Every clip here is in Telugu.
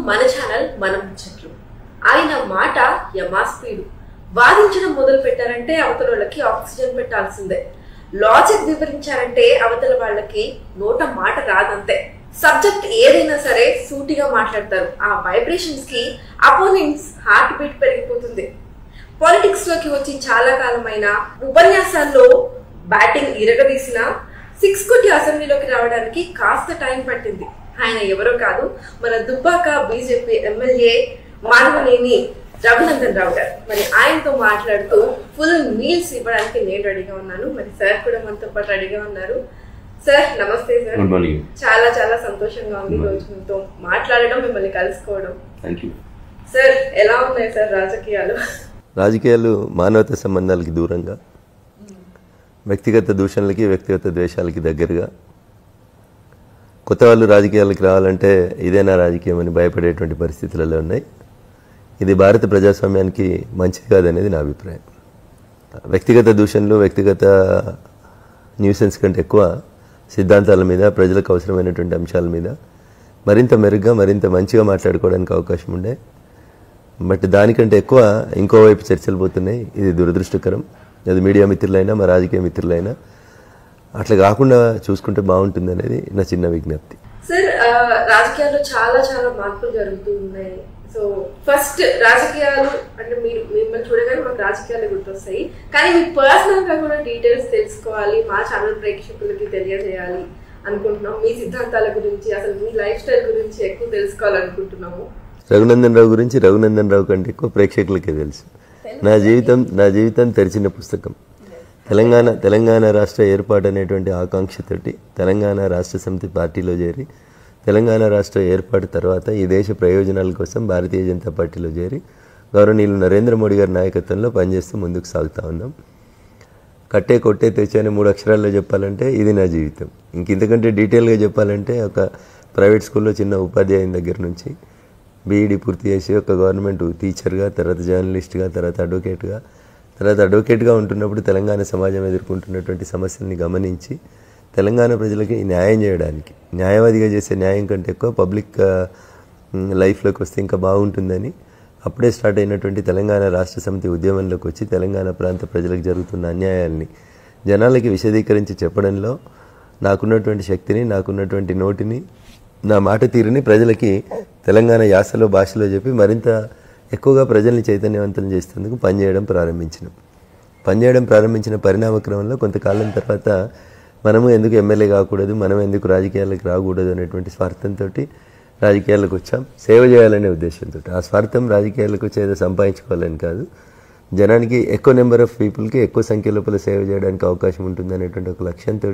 మన ఛానల్ మన ముచ్చట్లు ఆయన మాట యమాస్పీడు వాదించడం మొదలు పెట్టారంటే అవతల వాళ్ళకి ఆక్సిజన్ పెట్టాల్సిందే లాజిక్ వివరించారంటే అవతల వాళ్ళకి నోట మాట రాదంతే సబ్జెక్ట్ ఏదైనా సరే సూటిగా మాట్లాడతారు ఆ వైబ్రేషన్స్ కి అపోనెంట్స్ హార్ట్ బీట్ పెరిగిపోతుంది పాలిటిక్స్ లోకి వచ్చి చాలా కాలమైన ఉపన్యాసాల్లో బ్యాటింగ్ ఇరగదీసిన సిక్స్ కొట్టి అసెంబ్లీలోకి రావడానికి కాస్త టైం పట్టింది ఆయన ఎవరో కాదు మన దుబ్బాక బీజేపీ ఎమ్మెల్యే మాధవనేని రఘునందన్ రావు గారు మరి ఆయనతో మాట్లాడుతూ ఫుల్ మీల్స్ ఇవ్వడానికి నేను రెడీగా ఉన్నాను మరి సార్ కూడా మనతో పాటు రెడీగా ఉన్నారు సార్ నమస్తే సార్ గుడ్ మార్నింగ్ చాలా చాలా సంతోషంగా ఉంది ఈ రోజు మీతో మాట్లాడడం మిమ్మల్ని కలుసుకోవడం థ్యాంక్ యూ సార్ ఎలా ఉన్నాయి సార్ రాజకీయాలు రాజకీయాలు మానవత సంబంధాలకి దూరంగా వ్యక్తిగత దూషణలకి వ్యక్తిగత ద్వేషాలకి దగ్గరగా కొత్త వాళ్ళు రాజకీయాలకు రావాలంటే ఇదేనా రాజకీయం అని భయపడేటువంటి పరిస్థితులలో ఉన్నాయి ఇది భారత ప్రజాస్వామ్యానికి మంచిది కాదనేది నా అభిప్రాయం వ్యక్తిగత దూషణలు వ్యక్తిగత న్యూసెన్స్ కంటే ఎక్కువ సిద్ధాంతాల మీద ప్రజలకు అవసరమైనటువంటి అంశాల మీద మరింత మెరుగ్గా మరింత మంచిగా మాట్లాడుకోవడానికి అవకాశం ఉండే బట్ దానికంటే ఎక్కువ ఇంకోవైపు చర్చలు పోతున్నాయి ఇది దురదృష్టకరం అది మీడియా మిత్రులైనా మా రాజకీయ మిత్రులైనా అట్లా కాకుండా చూసుకుంటే బాగుంటుంది అనేది నా చిన్న విజ్ఞప్తి సార్ ఆ, రాజకీయాల్లో చాలా చాలా మార్పులు జరుగుతూ ఉన్నాయి సో ఫస్ట్ రాజకీయాలు అంటే మీరు మిమ్మల్ని చూడగానే మాకు రాజకీయాలు గుర్తొస్తాయి కానీ మీ పర్సనల్ గా కూడా డీటెయిల్స్ తెలుసుకోవాలి మా ఛానల్ ప్రేక్షకులకి తెలియజేయాలి అనుకుంటున్నాం మీ సిద్ధాంతాల గురించి అసలు మీ లైఫ్ స్టైల్ గురించి ఎక్కువ తెలుసుకోవాలనుకుంటున్నాము రఘునందన్ రావు గురించి రఘునందన్ రావు కంటే ఎక్కువ ప్రేక్షకులకే తెలుసు నా జీవితం నా జీవితం తెరిచిన పుస్తకం తెలంగాణ తెలంగాణ రాష్ట్ర ఏర్పాటు అనేటువంటి ఆకాంక్షతోటి తెలంగాణ రాష్ట్ర సమితి పార్టీలో చేరి తెలంగాణ రాష్ట్ర ఏర్పాటు తర్వాత ఈ దేశ ప్రయోజనాల కోసం భారతీయ జనతా పార్టీలో చేరి గౌరవనీయులు నరేంద్ర మోడీ గారి నాయకత్వంలో పనిచేస్తూ ముందుకు సాగుతూ ఉన్నాం కట్టే కొట్టే తెచ్చే అనే మూడు అక్షరాల్లో చెప్పాలంటే ఇది నా జీవితం ఇంక ఇంతకంటే డీటెయిల్గా చెప్పాలంటే ఒక ప్రైవేట్ స్కూల్లో చిన్న ఉపాధ్యాయుని దగ్గర నుంచి బీఈడి పూర్తి చేసి ఒక గవర్నమెంట్ టీచర్గా తర్వాత జర్నలిస్ట్గా తర్వాత అడ్వకేట్గా తర్వాత అడ్వకేట్గా ఉంటున్నప్పుడు తెలంగాణ సమాజం ఎదుర్కొంటున్నటువంటి సమస్యల్ని గమనించి తెలంగాణ ప్రజలకి న్యాయం చేయడానికి న్యాయవాదిగా చేసే న్యాయం కంటే ఎక్కువ పబ్లిక్ లైఫ్లోకి వస్తే ఇంకా బాగుంటుందని అప్పుడే స్టార్ట్ అయినటువంటి తెలంగాణ రాష్ట్ర సమితి ఉద్యమంలోకి వచ్చి తెలంగాణ ప్రాంత ప్రజలకు జరుగుతున్న అన్యాయాల్ని జనాలకి విశదీకరించి చెప్పడంలో నాకున్నటువంటి శక్తిని నాకున్నటువంటి నోటిని నా మాట తీరుని ప్రజలకి తెలంగాణ యాసలో భాషలో చెప్పి మరింత ఎక్కువగా ప్రజల్ని చైతన్యవంతం చేసేందుకు పనిచేయడం ప్రారంభించినాం పనిచేయడం ప్రారంభించిన పరిణామ క్రమంలో కొంతకాలం తర్వాత మనము ఎందుకు ఎమ్మెల్యే కాకూడదు మనం ఎందుకు రాజకీయాలకు రాకూడదు అనేటువంటి స్వార్థంతో రాజకీయాలకు వచ్చాం సేవ చేయాలనే ఉద్దేశంతో ఆ స్వార్థం రాజకీయాలకు వచ్చి ఏదో సంపాదించుకోవాలని కాదు జనానికి ఎక్కువ నెంబర్ ఆఫ్ పీపుల్కి ఎక్కువ సంఖ్య లోపల సేవ చేయడానికి అవకాశం ఉంటుంది అనేటువంటి ఒక లక్ష్యంతో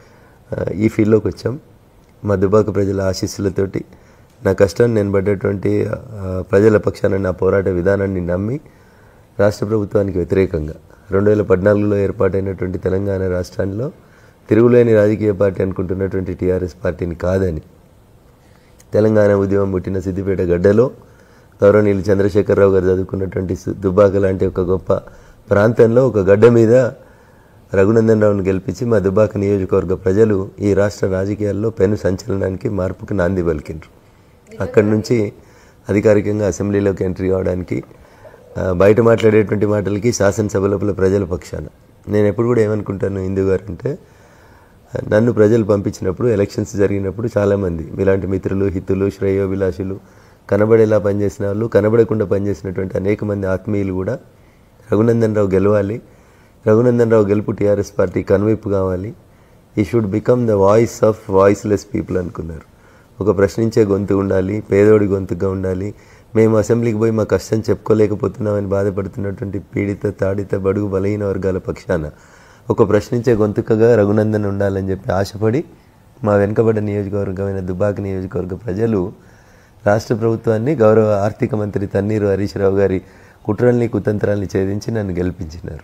ఈ ఫీల్డ్లోకి వచ్చాం మా దుబాక ప్రజల ఆశీస్సులతోటి నా కష్టాన్ని నేను పడ్డటువంటి ఆ, ప్రజల పక్షాన నా పోరాట విధానాన్ని నమ్మి రాష్ట్ర ప్రభుత్వానికి వ్యతిరేకంగా రెండు వేల పద్నాలుగులో ఏర్పాటైనటువంటి తెలంగాణ రాష్ట్రాల్లో తిరుగులేని రాజకీయ పార్టీ అనుకుంటున్నటువంటి టీఆర్ఎస్ పార్టీని కాదని తెలంగాణ ఉద్యమం పుట్టిన సిద్దిపేట గడ్డలో గౌరవనీయులు చంద్రశేఖరరావు గారు చదువుకున్నటువంటి సు- దుబ్బాక లాంటి ఒక గొప్ప ప్రాంతంలో ఒక గడ్డ మీద రఘునందన్ రావును గెలిపించి మా దుబ్బాక నియోజకవర్గ ప్రజలు ఈ రాష్ట్ర రాజకీయాల్లో పెను సంచలనానికి మార్పుకు నాంది పలికిండ్రు అక్కడి నుంచి అధికారికంగా అసెంబ్లీలోకి ఎంట్రీ కావడానికి ఆ, బయట మాట్లాడేటువంటి మాటలకి శాసనసభ లోపల ప్రజల పక్షాన నేను ఎప్పుడు కూడా ఏమనుకుంటాను హిందూ గారు అంటే నన్ను ప్రజలు పంపించినప్పుడు ఎలక్షన్స్ జరిగినప్పుడు చాలామంది మీలాంటి మిత్రులు హితులు శ్రేయోభిలాషులు కనబడేలా పనిచేసిన వాళ్ళు కనబడకుండా పనిచేసినటువంటి అనేక మంది ఆత్మీయులు కూడా రఘునందన్ రావు గెలవాలి రఘునందన్ రావు గెలుపు టీఆర్ఎస్ పార్టీ కనువిప్పు కావాలి ఈ should become the voice of voiceless people అనుకున్నారు ఒక ప్రశ్నించే గొంతు ఉండాలి పేదోడి గొంతుగా ఉండాలి మేము అసెంబ్లీకి పోయి మా కష్టం చెప్పుకోలేకపోతున్నామని బాధపడుతున్నటువంటి పీడిత తాడిత బడుగు బలహీన వర్గాల పక్షాన ఒక ప్రశ్నించే గొంతుకగా రఘునందన్ ఉండాలని చెప్పి ఆశపడి మా వెనుకబడ్డ నియోజకవర్గమైన దుబాక నియోజకవర్గ ప్రజలు రాష్ట్ర ప్రభుత్వాన్ని గౌరవ ఆర్థిక మంత్రి తన్నీరు హరీష్ రావు గారి కుట్రల్ని కుతంత్రాల్ని ఛేదించి నన్ను గెలిపించినారు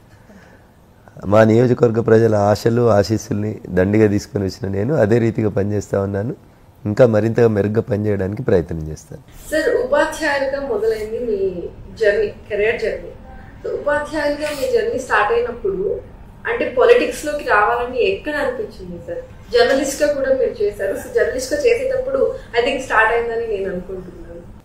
మా నియోజకవర్గ ప్రజల ఆశలు ఆశీస్సుల్ని దండిగా తీసుకొని వచ్చిన నేను అదే రీతిగా పనిచేస్తా ఉన్నాను ఇంకా మరింతగా మెరుగ్గా పనిచేయడానికి ప్రయత్నం చేస్తాను సార్ ఉపాధ్యాయులుగా మొదలైంది మీ జర్నీ కెరియర్ జర్నీ సో ఉపాధ్యాయులుగా మీ జర్నీ స్టార్ట్ అయినప్పుడు అంటే పొలిటిక్స్ లోకి రావాలని ఎక్కడ అనిపించింది సార్ జర్నలిస్ట్ గా కూడా మీరు చేశారు సో జర్నలిస్ట్ గా చేసేటప్పుడు ఐ థింక్ స్టార్ట్ అయిందని నేను అనుకుంటున్నాను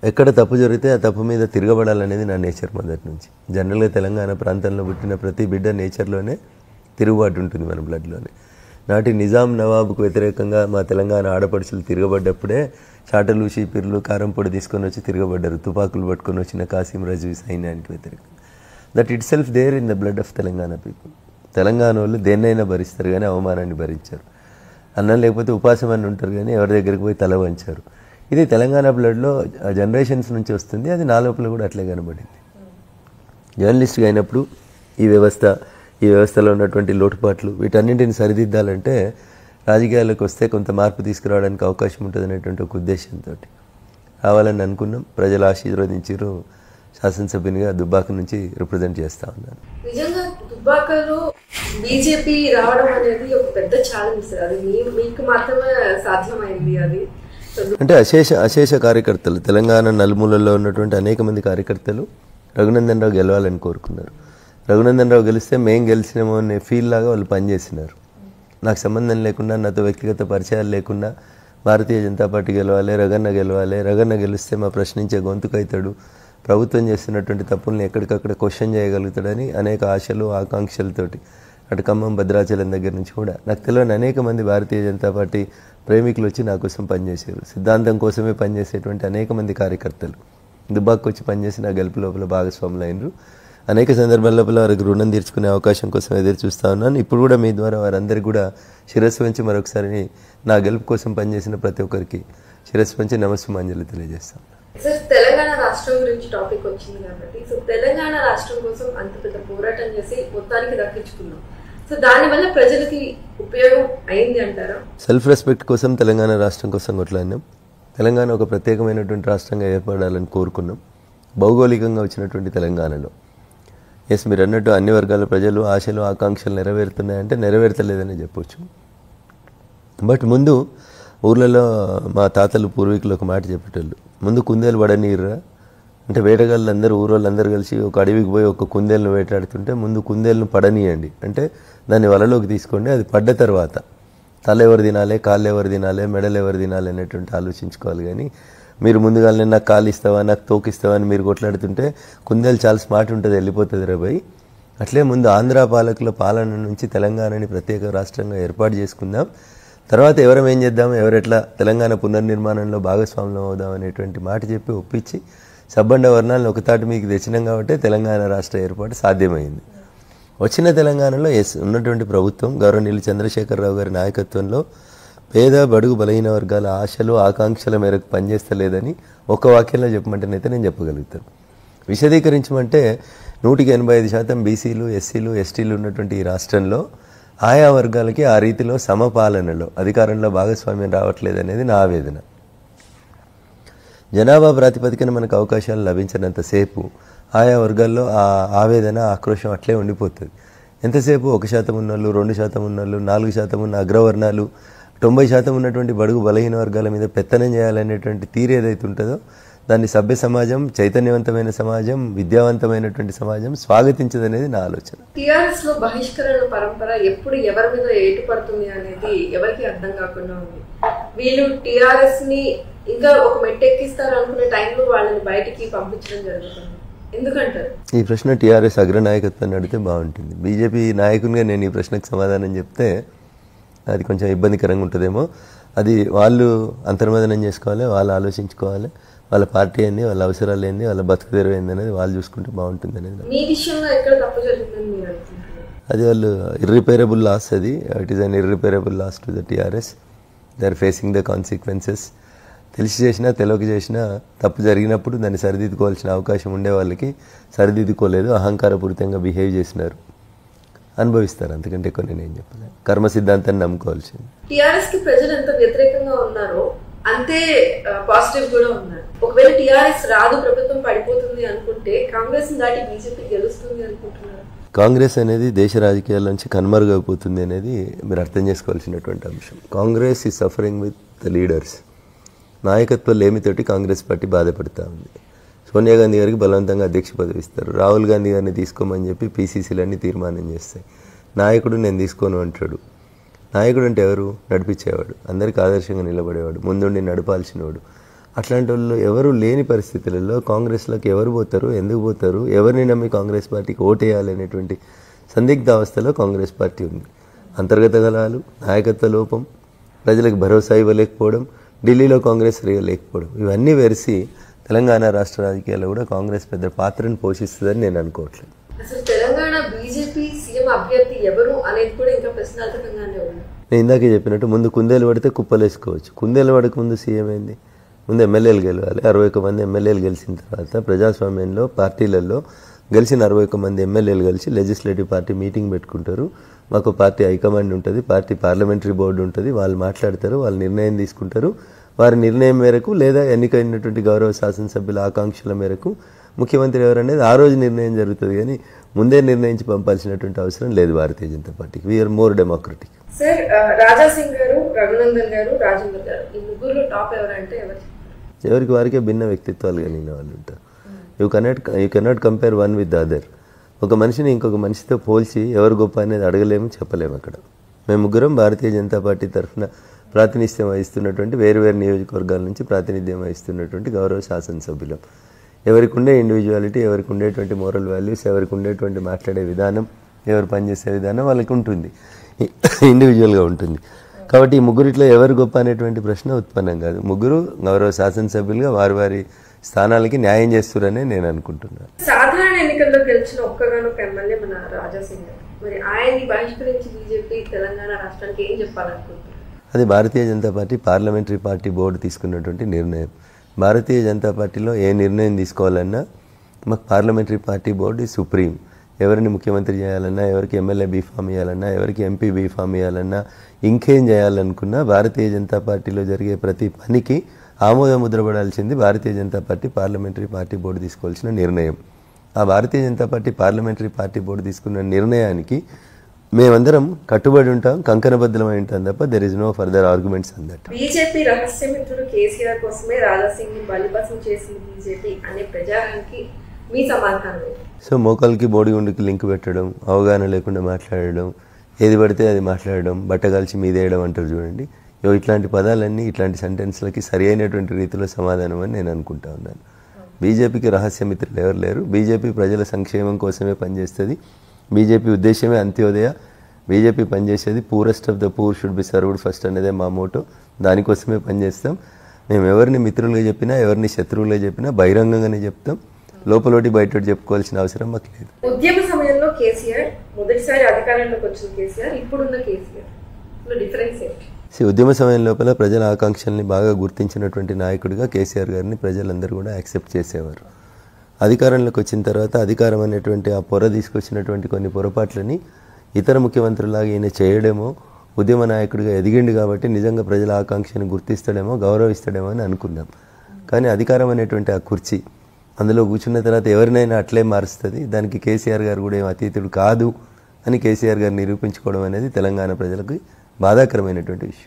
ఎక్కడ తప్పు జరిగితే ఆ తప్పు మీద తిరగబడాలనేది నా నేచర్ మొదటి నుంచి జనరల్గా తెలంగాణ ప్రాంతంలో పుట్టిన ప్రతి బిడ్డ నేచర్లోనే తిరుగుబాటు ఉంటుంది మన బ్లడ్లోనే నాటి నిజాం నవాబుకు వ్యతిరేకంగా మా తెలంగాణ ఆడపడుచులు తిరగబడ్డప్పుడే చాటలు షీపిర్లు కారం పొడి తీసుకొని వచ్చి తిరగబడ్డారు తుపాకులు పట్టుకొని వచ్చిన కాసిం రజీ సైన్యానికి వ్యతిరేకంగా that itself there in the blood of Telangana people Telangana వాళ్ళు దేన్నైనా భరిస్తారు కానీ అవమానాన్ని భరించారు అన్నం లేకపోతే ఉపాసం అని ఉంటారు కానీ ఎవరి దగ్గరికి పోయి తల వంచారు ఇది తెలంగాణ బ్లడ్లో జనరేషన్స్ నుంచి వస్తుంది అది నా లోపల కూడా అట్లే కనబడింది జర్నలిస్ట్గా అయినప్పుడు ఈ వ్యవస్థ ఈ వ్యవస్థలో ఉన్నటువంటి లోటుపాట్లు వీటన్నింటిని సరిదిద్దాలంటే రాజకీయాలకు వస్తే కొంత మార్పు తీసుకురావడానికి అవకాశం ఉంటుంది అనేటువంటి ఒక ఉద్దేశంతో రావాలని అనుకున్నాం ప్రజలు ఆశీర్వదించారు శాసనసభ్యునిగా దుబ్బాక నుంచి రిప్రజెంట్ చేస్తా ఉన్నాను నిజంగా దుబ్బాకలో బీజేపీ రావడం అనేది ఒక పెద్ద ఛాలెంజ్ సార్ అది మీ మీకు మాత్రమే సాధ్యమైంది అది సో అంటే అశేష అశేష కార్యకర్తలు తెలంగాణ నలుమూలల్లో ఉన్నటువంటి అనేక మంది కార్యకర్తలు రఘునందన్ రావు గెలవాలని కోరుకున్నారు రఘునందన్ రావు గెలిస్తే మేం గెలిచినామో అనే ఫీల్ లాగా వాళ్ళు పనిచేసినారు నాకు సంబంధం లేకుండా నాతో వ్యక్తిగత పరిచయాలు లేకుండా భారతీయ జనతా పార్టీ గెలవాలి రగన్న గెలవాలి రగన్న గెలిస్తే మా ప్రశ్నించే గొంతుకైతాడు ప్రభుత్వం చేస్తున్నటువంటి తప్పుల్ని ఎక్కడికక్కడ క్వశ్చన్ చేయగలుగుతాడని అనేక ఆశలు ఆకాంక్షలతోటి అటు ఖమ్మం భద్రాచలం దగ్గర నుంచి కూడా నాకు తెలియని అనేక మంది భారతీయ జనతా పార్టీ ప్రేమికులు వచ్చి నా కోసం పనిచేసారు సిద్ధాంతం కోసమే పనిచేసేటువంటి అనేక మంది కార్యకర్తలు దుబ్బాకు వచ్చి పనిచేసి నా గెలుపు లోపల భాగస్వాములు అయినరు అనేక సందర్భాల లోపల వారికి రుణం తీర్చుకునే అవకాశం కోసం ఎదురు చూస్తా ఉన్నాను ఇప్పుడు కూడా మీ ద్వారా వారందరికీ కూడా శిరస్సు వంచి మరొకసారి నా గెలుపు కోసం పనిచేసిన ప్రతి ఒక్కరికి శిరస్సు వంచి నమస్సుమాంజలి తెలియజేస్తాను సార్ తెలంగాణ రాష్ట్రం గురించి టాపిక్ వచ్చింది కాబట్టి సో తెలంగాణ రాష్ట్రం కోసం అంత పెద్ద పోరాటం చేసి మొత్తానికి దక్కించుకున్నాం సో దానివల్ల ప్రజలకి ఉపయోగం అయింది అంటారా సెల్ఫ్ రెస్పెక్ట్ కోసం తెలంగాణ రాష్ట్రం కోసం కొట్లాడినాం తెలంగాణ ఒక ప్రత్యేకమైనటువంటి రాష్ట్రంగా ఏర్పడాలని కోరుకున్నాం భౌగోళికంగా వచ్చినటువంటి తెలంగాణలో ఎస్ మీరు అన్నట్టు అన్ని వర్గాల ప్రజలు ఆశలు ఆకాంక్షలు నెరవేరుతున్నాయంటే నెరవేర్తలేదని చెప్పొచ్చు బట్ ముందు ఊర్లలో మా తాతలు పూర్వీకులు ఒక మాట చెప్పేటోళ్ళు ముందు కుందేలు పడనీరురా అంటే వేటగాళ్ళు అందరూ ఊరోళ్ళందరూ కలిసి ఒక అడవికి పోయి ఒక కుందేలను వేటాడుతుంటే ముందు కుందేలను పడనీయండి అంటే దాన్ని వలలోకి తీసుకోండి అది పడ్డ తర్వాత తల ఎవరు తినాలి కాళ్ళు ఎవరు తినాలి మెడలు ఎవరు తినాలి అనేటువంటి ఆలోచించుకోవాలి కానీ మీరు ముందుగానే నాకు కాలు ఇస్తావా నాకు తోకిస్తావా అని మీరు కొట్లాడుతుంటే కుందేలు చాలా స్మార్ట్ ఉంటుంది వెళ్ళిపోతుంది రా భయ్ అట్లే ముందు ఆంధ్ర పాలకుల పాలన నుంచి తెలంగాణని ప్రత్యేక రాష్ట్రంగా ఏర్పాటు చేసుకుందాం తర్వాత ఎవరం ఏం చేద్దాం ఎవరెట్లా తెలంగాణ పునర్నిర్మాణంలో భాగస్వామ్యం అవుదాం అనేటువంటి మాట చెప్పి ఒప్పించి సబ్బండ వర్ణాలను ఒకతాటి మీకు తెచ్చినాం కాబట్టి తెలంగాణ రాష్ట్ర ఏర్పాటు సాధ్యమైంది వచ్చిన తెలంగాణలో ఎస్ ఉన్నటువంటి ప్రభుత్వం గౌరవనీయులు చంద్రశేఖరరావు గారి నాయకత్వంలో పేద బడుగు బలహీన వర్గాల ఆశలు ఆకాంక్షల మేరకు పనిచేస్తలేదని ఒక వాక్యంలో చెప్పమంటేనైతే నేను చెప్పగలుగుతాను విశదీకరించమంటే నూటికి ఎనభై ఐదు శాతం బీసీలు ఎస్సీలు ఎస్టీలు ఉన్నటువంటి ఈ రాష్ట్రంలో ఆయా వర్గాలకి ఆ రీతిలో సమపాలనలో అధికారంలో భాగస్వామ్యం రావట్లేదు అనేది నా ఆవేదన జనాభా ప్రాతిపదికన మనకు అవకాశాలు లభించినంతసేపు ఆయా వర్గాల్లో ఆ ఆవేదన ఆక్రోశం అట్లే ఉండిపోతుంది ఎంతసేపు ఒక శాతం ఉన్నోళ్ళు రెండు శాతం ఉన్నోళ్ళు నాలుగు శాతం ఉన్న అగ్రవర్ణాలు తొంభై శాతం ఉన్నటువంటి బడుగు బలహీన వర్గాల మీద పెత్తనం చేయాలనేటువంటి తీరు ఏదైతే ఉంటుందో దాన్ని సభ్య సమాజం చైతన్యవంతమైన సమాజం విద్యావంతమైనటువంటి సమాజం స్వాగతించదనేది నా ఆలోచన టిఆర్ఎస్ లో బహిష్కరణ పరంపర ఎప్పుడు ఎవరి మీద ఏటు పడుతుంది అనేది ఎవరికి అర్థం కాకుండా ఉంది వీళ్ళు టిఆర్ఎస్ ని ఇంకా ఒక మెట్టెక్కిస్తారు అనుకునే టైంలో వాళ్ళని బయటికి పంపించడం జరుగుతుంది ఎందుకంటారు ఈ ప్రశ్న టీఆర్ఎస్ అగ్రనాయకత్వాన్ని అడిగితే బాగుంటుంది బీజేపీ నాయకునిగా నేను ఈ ప్రశ్నకు సమాధానం చెప్తే అది కొంచెం ఇబ్బందికరంగా ఉంటుందేమో అది వాళ్ళు అంతర్మదనం చేసుకోవాలి వాళ్ళు ఆలోచించుకోవాలి వాళ్ళ పార్టీ ఏంది వాళ్ళ అవసరాలు ఏంది వాళ్ళ బతుకు తెరువు ఏంది అనేది వాళ్ళు చూసుకుంటే బాగుంటుంది అనేది నా- మీ విషయంలో ఎక్కడ తప్పు జరిగిందని మీరు అనుకుంటున్నారు అది వాళ్ళు ఇర్రిపేరబుల్ లాస్ అది it is an irreparable loss to the TRS they are facing the consequences తెలిసి చేసినా తెలియక చేసినా తప్పు జరిగినప్పుడు దాన్ని సరిదిద్దుకోవాల్సిన అవకాశం ఉండే వాళ్ళకి సరిదిద్దుకోలేదు అహంకారపూరితంగా బిహేవ్ చేసినారు అనుభవిస్తారు అంతకంటే ఎక్కువ నేనేం చెప్పలేదు కర్మ సిద్ధాంతాన్ని నమ్ముకోవాల్సింది టిఆర్ఎస్ కి ప్రజలు ఎంత వ్యతిరేకంగా ఉన్నారో అంతే పాజిటివ్ కూడా ఉన్నారు ఒకవేళ టిఆర్ఎస్ రాదు ప్రభుత్వం పడిపోతుంది అనుకుంటే కాంగ్రెస్ దాటి బీజేపీ గెలుస్తుంది అనుకుంటున్నారు కాంగ్రెస్ అనేది దేశ రాజకీయాల నుంచి కనుమరుగైపోతుంది అనేది మీరు అర్థం చేసుకోవాల్సినటువంటి అంశం కాంగ్రెస్ ఈ సఫరింగ్ విత్ ద లీడర్స్ నాయకత్వ లేమితోటి కాంగ్రెస్ పార్టీ బాధపడుతూ ఉంది సోనియా గాంధీ గారికి బలవంతంగా అధ్యక్ష పదవి ఇస్తారు రాహుల్ గాంధీ గారిని తీసుకోమని చెప్పి పీసీసీలన్నీ తీర్మానం చేస్తాయి నాయకుడు నేను తీసుకోను అంటాడు నాయకుడు అంటే ఎవరు నడిపించేవాడు అందరికి ఆదర్శంగా నిలబడేవాడు ముందుండి నడపాల్సినవాడు అట్లాంటి వాళ్ళు ఎవరు లేని పరిస్థితులలో కాంగ్రెస్లోకి ఎవరు పోతారు ఎందుకు పోతారు ఎవరిని నమ్మి కాంగ్రెస్ పార్టీకి ఓటేయాలి అనేటువంటి సందిగ్ధ అవస్థలో కాంగ్రెస్ పార్టీ ఉంది అంతర్గత గలాలు నాయకత్వ లోపం ప్రజలకు భరోసా ఇవ్వలేకపోవడం ఢిల్లీలో కాంగ్రెస్ సరిగా లేకపోవడం ఇవన్నీ వెరిసి తెలంగాణ రాష్ట్ర రాజకీయాల్లో కూడా కాంగ్రెస్ పెద్ద పాత్రను పోషిస్తుందని నేను అనుకోవట్లేదు అసలు తెలంగాణ బీజేపీ సీఎం అభ్యర్థి ఎవరు అనేది కూడా ఇంకా ప్రశ్నార్థకంగానే ఉంది నేను ఇందాకే చెప్పినట్టు ముందు కుందేలు పడితే కుప్పలేసుకోవచ్చు కుందేలు పడక ముందు సీఎం ఏంది ముందు ఎమ్మెల్యేలు గెలవాలి అరవై ఒక్క మంది ఎమ్మెల్యేలు గెలిచిన తర్వాత ప్రజాస్వామ్యంలో పార్టీలలో గెలిచిన అరవై ఒక్క మంది ఎమ్మెల్యేలు కలిసి లెజిస్లేటివ్ పార్టీ మీటింగ్ పెట్టుకుంటారు మాకు పార్టీ హైకమాండ్ ఉంటుంది పార్టీ పార్లమెంటరీ బోర్డు ఉంటుంది వాళ్ళు మాట్లాడతారు వాళ్ళు నిర్ణయం తీసుకుంటారు వారి నిర్ణయం మేరకు లేదా ఎన్నికైనటువంటి గౌరవ శాసనసభ్యుల ఆకాంక్షల మేరకు ముఖ్యమంత్రి ఎవరనేది ఆ రోజు నిర్ణయం జరుగుతుంది కానీ ముందే నిర్ణయించి పంపాల్సినటువంటి అవసరం లేదు భారతీయ జనతా పార్టీకి వీఆర్ మోర్ డెమోక్రటిక్ సార్ ఆ, రాజా సింగ్ గారు రఘునందన్ గారు రాజేందర్ గారు ఈ ముగ్గురు టాప్ ఎవరంటే ఎవరు ఎవరికి వారికే భిన్న వ్యక్తిత్వాలు కలిగిన వాళ్ళు ఉంటారు you cannot you cannot compare one with other ఒక మనిషిని ఇంకొక మనిషితో పోల్చి ఎవరు గొప్ప అనేది అడగలేము చెప్పలేము అక్కడ మేము ముగ్గురం భారతీయ జనతా పార్టీ తరఫున ప్రాతినిధ్యం వహిస్తున్నటువంటి వేరు వేరు నియోజకవర్గాల నుంచి ప్రాతినిధ్యం వహిస్తున్నటువంటి గౌరవ శాసనసభ్యులం ఎవరికి ఉండే ఇండివిజువాలిటీ ఎవరికి ఉండేటువంటి మోరల్ వాల్యూస్ ఎవరికి ఉండేటువంటి మాట్లాడే విధానం ఎవరు పనిచేసే విధానం వాళ్ళకి ఉంటుంది ఇండివిజువల్గా ఉంటుంది కాబట్టి ఈ ముగ్గురిట్లో ఎవరు గొప్ప అనేటువంటి ప్రశ్న ఉత్పన్నం కాదు ముగ్గురు గౌరవ శాసనసభ్యులుగా వారి వారి స్థానాలకి న్యాయం చేస్తారనే నేను అనుకుంటున్నాను సాధారణ ఎన్నికల్లో గెలిచిన ఒక్కగానొక్క ఎమ్మెల్యే మన రాజా సింగ్ గారు మరి ఆయన్ని బహిష్కరించి బీజేపీ తెలంగాణ రాష్ట్రానికి ఏం చెప్పాలనుకుంటున్నారు అది Bharatiya Janata party parliamentary party board తీసుకున్నటువంటి నిర్ణయం భారతీయ జనతా పార్టీలో ఏ నిర్ణయం తీసుకోవాలన్నా మాకు పార్లమెంటరీ పార్టీ బోర్డు సుప్రీం ఎవరిని ముఖ్యమంత్రి చేయాలన్నా ఎవరికి ఎమ్మెల్యే బీఫామ్ ఇవ్వాలన్నా ఎవరికి ఎంపీ బీఫామ్ ఇవ్వాలన్నా ఇంకేం చేయాలనుకున్నా భారతీయ జనతా పార్టీలో జరిగే ప్రతి పనికి ఆమోద ముద్రపడాల్సింది Bharatiya Janata party parliamentary party board తీసుకోవాల్సిన నిర్ణయం ఆ Bharatiya Janata party parliamentary party board తీసుకున్న నిర్ణయానికి మేమందరం కట్టుబడి ఉంటాం కంకణబద్ధమై ఉంటాం తప్ప there is no further arguments on that BJP రహస్య మిత్రుడు కేసీఆర్ కోసమే రాజా సింగ్ ని బలిపసం చేసింది బీజేపీ అనే ప్రచారానికి మీ సమాధానం ఏంటి? సో మోకాల్కి బోడిగుండుకి లింక్ పెట్టడం అవగాహన లేకుండా మాట్లాడడం ఏది పడితే అది మాట్లాడడం బట్టగాల్చి మీదేయడం అంటారు చూడండి ఇగో ఇట్లాంటి పదాలన్నీ ఇట్లాంటి సెంటెన్స్లకి సరి అయినటువంటి రీతిలో సమాధానం అని నేను అనుకుంటా ఉన్నాను బీజేపీకి రహస్య మిత్రులు ఎవరు లేరు బీజేపీ ప్రజల సంక్షేమం కోసమే పనిచేస్తుంది బీజేపీ ఉద్దేశమే అంత్యోదయ బీజేపీ పనిచేసేది poorest of the poor should be served first అనేదే మా మోటో దానికోసమే పనిచేస్తాం మేము ఎవరిని మిత్రులుగా చెప్పినా ఎవరిని శత్రువులుగా చెప్పినా బహిరంగంగానే చెప్తాం లోపలోటి బయట చెప్పుకోవాల్సిన అవసరం మాకు లేదు ఉద్యమ సమయంలో కేసీఆర్ మొదటిసారి అధికారంలోకి వచ్చిన కేసీఆర్ ఇప్పుడున్న కేసీఆర్ డిఫరెన్స్ ఏంటి సో ఉద్యమ సమయం లోపల ప్రజల ఆకాంక్షల్ని బాగా గుర్తించినటువంటి నాయకుడిగా కేసీఆర్ గారిని ప్రజలందరూ కూడా యాక్సెప్ట్ చేసేవారు అధికారంలోకి వచ్చిన తర్వాత అధికారం అనేటువంటి ఆ పొర తీసుకొచ్చినటువంటి కొన్ని పొరపాట్లని ఇతర ముఖ్యమంత్రులాగా ఈయన చేయడమో ఉద్యమ నాయకుడిగా ఎదిగిండు కాబట్టి నిజంగా ప్రజల ఆకాంక్షని గుర్తిస్తాడేమో గౌరవిస్తాడేమో అని అనుకున్నాం కానీ అధికారం అనేటువంటి ఆ కుర్చీ అందులో కూర్చున్న తర్వాత ఎవరినైనా అట్లే మారుస్తుంది దానికి కేసీఆర్ గారు కూడా ఏం అతీతుడు కాదు అని కేసీఆర్ గారు నిరూపించుకోవడం అనేది తెలంగాణ ప్రజలకు బాధాకరమైనటువంటి విషయం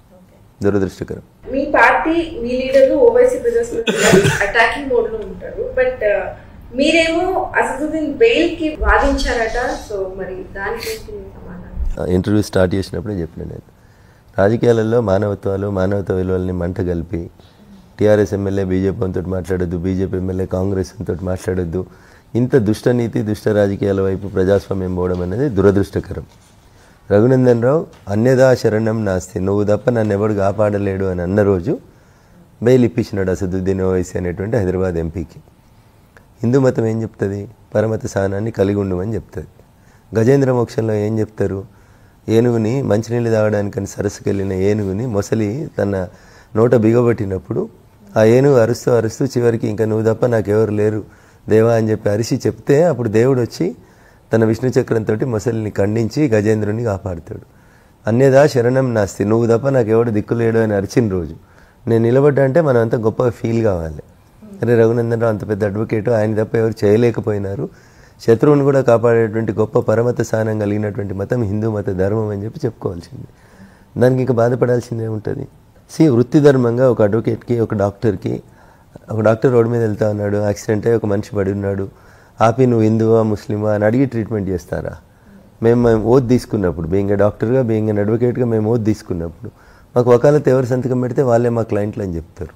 దురదృష్టకరం మీ పార్టీ మీ లీడర్లు ఓవైసీ బ్రదర్స్ అటాకింగ్ మోడ్ లో ఉంటారు బట్ మీరేమో అసదుద్దీన్ బెయిల్ కి వాదించారట సో మరి దానికి ఏంటి మీ సమాధానం ఇంటర్వ్యూ స్టార్ట్ చేసినప్పుడే చెప్పిన నేను రాజకీయాలలో మానవత్వాలు మానవత్వ విలువల్ని మంట కలిపి టీఆర్ఎస్ ఎమ్మెల్యే బీజేపీతో మాట్లాడొద్దు బీజేపీ ఎమ్మెల్యే కాంగ్రెస్ తోటి మాట్లాడొద్దు ఇంత దుష్ట నీతి దుష్ట రాజకీయాల వైపు ప్రజాస్వామ్యం పోవడం అనేది దురదృష్టకరం రఘునందన్ రావు అన్యదా శరణం నాస్తి నువ్వు తప్ప నన్ను ఎవడు కాపాడలేడు అని అన్న రోజు బెయిల్ ఇప్పించినాడు అసదుద్దీన్ ఓవైసీ అనేటువంటి హైదరాబాద్ ఎంపీకి హిందూ మతం ఏం చెప్తుంది పరమత సహనాన్ని కలిగి ఉండమని చెప్తుంది గజేంద్ర మోక్షంలో ఏం చెప్తారు ఏనుగుని మంచినీళ్ళు తాగడానికని సరస్సుకి వెళ్ళిన ఏనుగుని మొసలి తన నోట బిగబట్టినప్పుడు ఆ ఏనుగు అరుస్తూ అరుస్తూ చివరికి ఇంకా నువ్వు తప్ప నాకెవరు లేరు దేవా అని చెప్పి అరిసి చెప్తే అప్పుడు దేవుడు వచ్చి తన విష్ణు చక్రంతో మొసలిని ఖండించి గజేంద్రుని కాపాడుతాడు అన్యదా శరణం నాస్తి నువ్వు తప్ప నాకెవడు దిక్కులేడు అని అరిచిన రోజు నేను నిలబడ్డా అంటే మనం అంత గొప్పగా ఫీల్ కావాలి అరే రఘునందన్ రావు అంత పెద్ద అడ్వకేట్ ఆయన తప్ప ఎవరు చేయలేకపోయినారు శత్రువుని కూడా కాపాడేటువంటి గొప్ప పరమత స్థానం కలిగినటువంటి మతం హిందూ మత ధర్మం అని చెప్పి చెప్పుకోవాల్సింది దానికి ఇంకా బాధపడాల్సిందే ఉంటుంది సి వృత్తి ధర్మంగా ఒక అడ్వకేట్కి ఒక డాక్టర్కి ఒక డాక్టర్ రోడ్డు మీద వెళ్తా ఉన్నాడు యాక్సిడెంట్ అయ్యి ఒక మనిషి పడి ఉన్నాడు ఆపి నువ్వు హిందువా ముస్లిమా అని అడిగి ట్రీట్మెంట్ చేస్తారా మేము మేము ఓత్ తీసుకున్నప్పుడు బీయింగ్ డాక్టర్గా బీయింగ్ అడ్వకేట్గా మేము ఓత్ తీసుకున్నప్పుడు మాకు వకాలత్ ఎవరు సంతకం పెడితే వాళ్ళే మా క్లయింట్లు అని చెప్తారు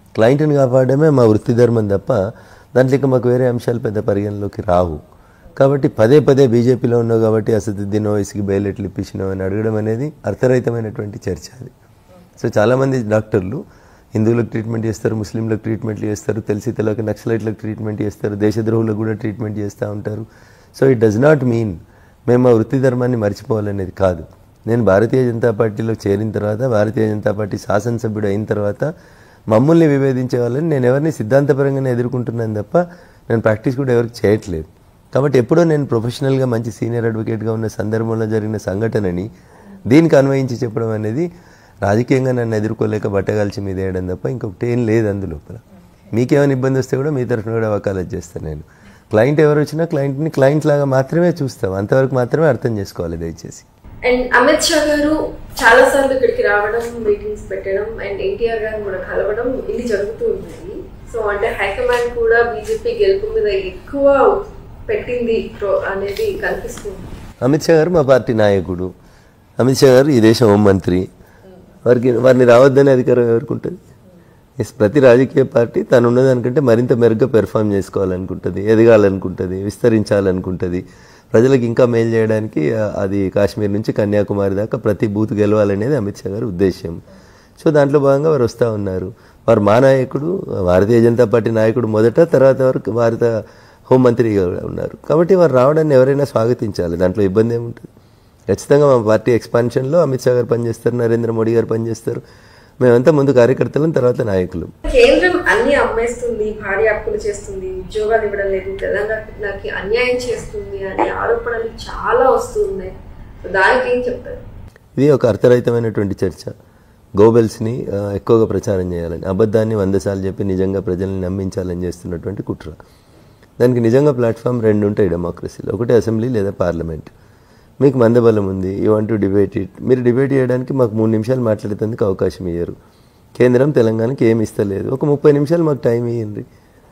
క్లయింట్ని కాపాడమే మా వృత్తి ధర్మం తప్ప దాంట్లో ఇంకా మాకు వేరే అంశాలు పెద్ద పరిగణలోకి రావు కాబట్టి పదే పదే బీజేపీలో ఉన్నావు కాబట్టి అసదుద్దీన్ ఓవైసీకి బయలెట్లు ఇప్పించినావు అని అడగడం అనేది అర్థరహితమైనటువంటి చర్చ అది సో చాలామంది డాక్టర్లు హిందువులకు ట్రీట్మెంట్ చేస్తారు ముస్లింలకు ట్రీట్మెంట్లు చేస్తారు తెలిసి తెలియక నక్సలైట్లకు ట్రీట్మెంట్ చేస్తారు దేశద్రోహులకు కూడా ట్రీట్మెంట్ చేస్తూ ఉంటారు so it does not mean మేము మా వృత్తి ధర్మాన్ని మర్చిపోవాలనేది కాదు నేను భారతీయ జనతా పార్టీలో చేరిన తర్వాత భారతీయ జనతా పార్టీ శాసనసభ్యుడు అయిన తర్వాత మమ్మల్ని విభేదించే వాళ్ళని నేను ఎవరిని సిద్ధాంతపరంగానే ఎదుర్కొంటున్నాను తప్ప నేను ప్రాక్టీస్ కూడా ఎవరికి చేయట్లేదు కాబట్టి ఎప్పుడో నేను ప్రొఫెషనల్గా మంచి సీనియర్ అడ్వకేట్గా ఉన్న సందర్భంలో జరిగిన సంఘటనని దీనికి అన్వయించి చెప్పడం అనేది రాజకీయంగా నన్ను ఎదుర్కోలేక బట్టగాల్చి మీద వేయడం తప్ప ఇంకొకటి ఏం లేదు అందులోపల మీకేమైనా ఇబ్బంది వస్తే కూడా మీ తరఫున కూడా వకాలత్ చేస్తాను నేను క్లయింట్ ఎవరు వచ్చినా క్లయింట్ని క్లయింట్ లాగా మాత్రమే చూస్తాం అంతవరకు మాత్రమే అర్థం చేసుకోవాలి దయచేసి అండ్ అమిత్ షా గారు చాలా సార్లు ఇక్కడికి రావడం మీటింగ్స్ పెట్టడం అండ్ ఎన్టీఆర్ గారిని కూడా కలవడం ఇది జరుగుతూ ఉన్నాయి సో అంటే హైకమాండ్ కూడా బీజేపీ గెలుపు మీద ఎక్కువ పెట్టింది pro- అనేది కనిపిస్తుంది అమిత్ షా గారు మా పార్టీ నాయకుడు అమిత్ షా గారు ఈ దేశం హోంమంత్రి వారికి వారిని రావద్దనే అధికారం ఎవరికి ఉంటుంది ఎస్ ప్రతి రాజకీయ పార్టీ తను ఉన్నదానికంటే మరింత మెరుగ్గా పెర్ఫామ్ చేసుకోవాలనుకుంటుంది ఎదగాలనుకుంటుంది విస్తరించాలనుకుంటుంది ప్రజలకు ఇంకా మేలు చేయడానికి ఆ, అది కాశ్మీర్ నుంచి కన్యాకుమారి దాకా ప్రతి బూత్ గెలవాలనేది అమిత్ షా గారి ఉద్దేశం సో దాంట్లో భాగంగా వారు వస్తూ ఉన్నారు వారు మా నాయకుడు భారతీయ జనతా పార్టీ నాయకుడు మొదట తర్వాత వరకు భారత హోంమంత్రిగా కూడా ఉన్నారు కాబట్టి వారు రావడాన్ని ఎవరైనా స్వాగతించాలి దాంట్లో ఇబ్బంది ఏముంటుంది ఖచ్చితంగా మా పార్టీ ఎక్స్పాన్షన్లో అమిత్ షా గారు పనిచేస్తారు నరేంద్ర మోడీ గారు పనిచేస్తారు మేమంతా ముందు కార్యకర్తలం తర్వాత నాయకులు కేంద్రం అన్ని అమ్మేస్తుంది భారీ అప్పులు చేస్తుంది ఉద్యోగాలు ఇవ్వడం లేదు తెలంగాణకి అన్యాయం చేస్తుంది అనే ఆరోపణలు చాలా వస్తున్నాయి సో దానికి ఏం చెప్తారు ఇది ఒక అర్థరహితమైనటువంటి చర్చ గోబెల్స్ని ఆ, ఎక్కువగా ప్రచారం చేయాలని అబద్ధాన్ని వంద సార్లు చెప్పి నిజంగా ప్రజల్ని నమ్మించాలని చేస్తున్నటువంటి కుట్ర దానికి నిజంగా ప్లాట్ఫామ్ రెండు ఉంటాయి డెమోక్రసీలో ఒకటి అసెంబ్లీ లేదా పార్లమెంట్ మీకు మందబలం ఉంది you want to debate it మీరు డిబేట్ చేయడానికి మాకు మూడు నిమిషాలు మాట్లాడేందుకు అవకాశం ఇయ్యరు కేంద్రం తెలంగాణకి ఏమి ఇస్తలేదు ఒక ముప్పై నిమిషాలు మాకు టైం ఇవ్వండి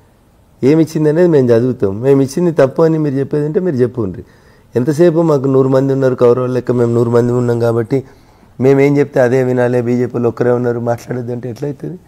ఏమి ఇచ్చింది అనేది మేము చదువుతాం మేము ఇచ్చింది తప్పు అని మీరు చెప్పేది అంటే మీరు చెప్పుండ్రి ఎంతసేపు మాకు నూరు మంది ఉన్నారు కౌరవుల లెక్క మేము నూరు మంది ఉన్నాం కాబట్టి మేమేం చెప్తే అదే వినాలి బీజేపీలో ఒక్కరే ఉన్నారు మాట్లాడొద్దు అంటే ఎట్లయితుంది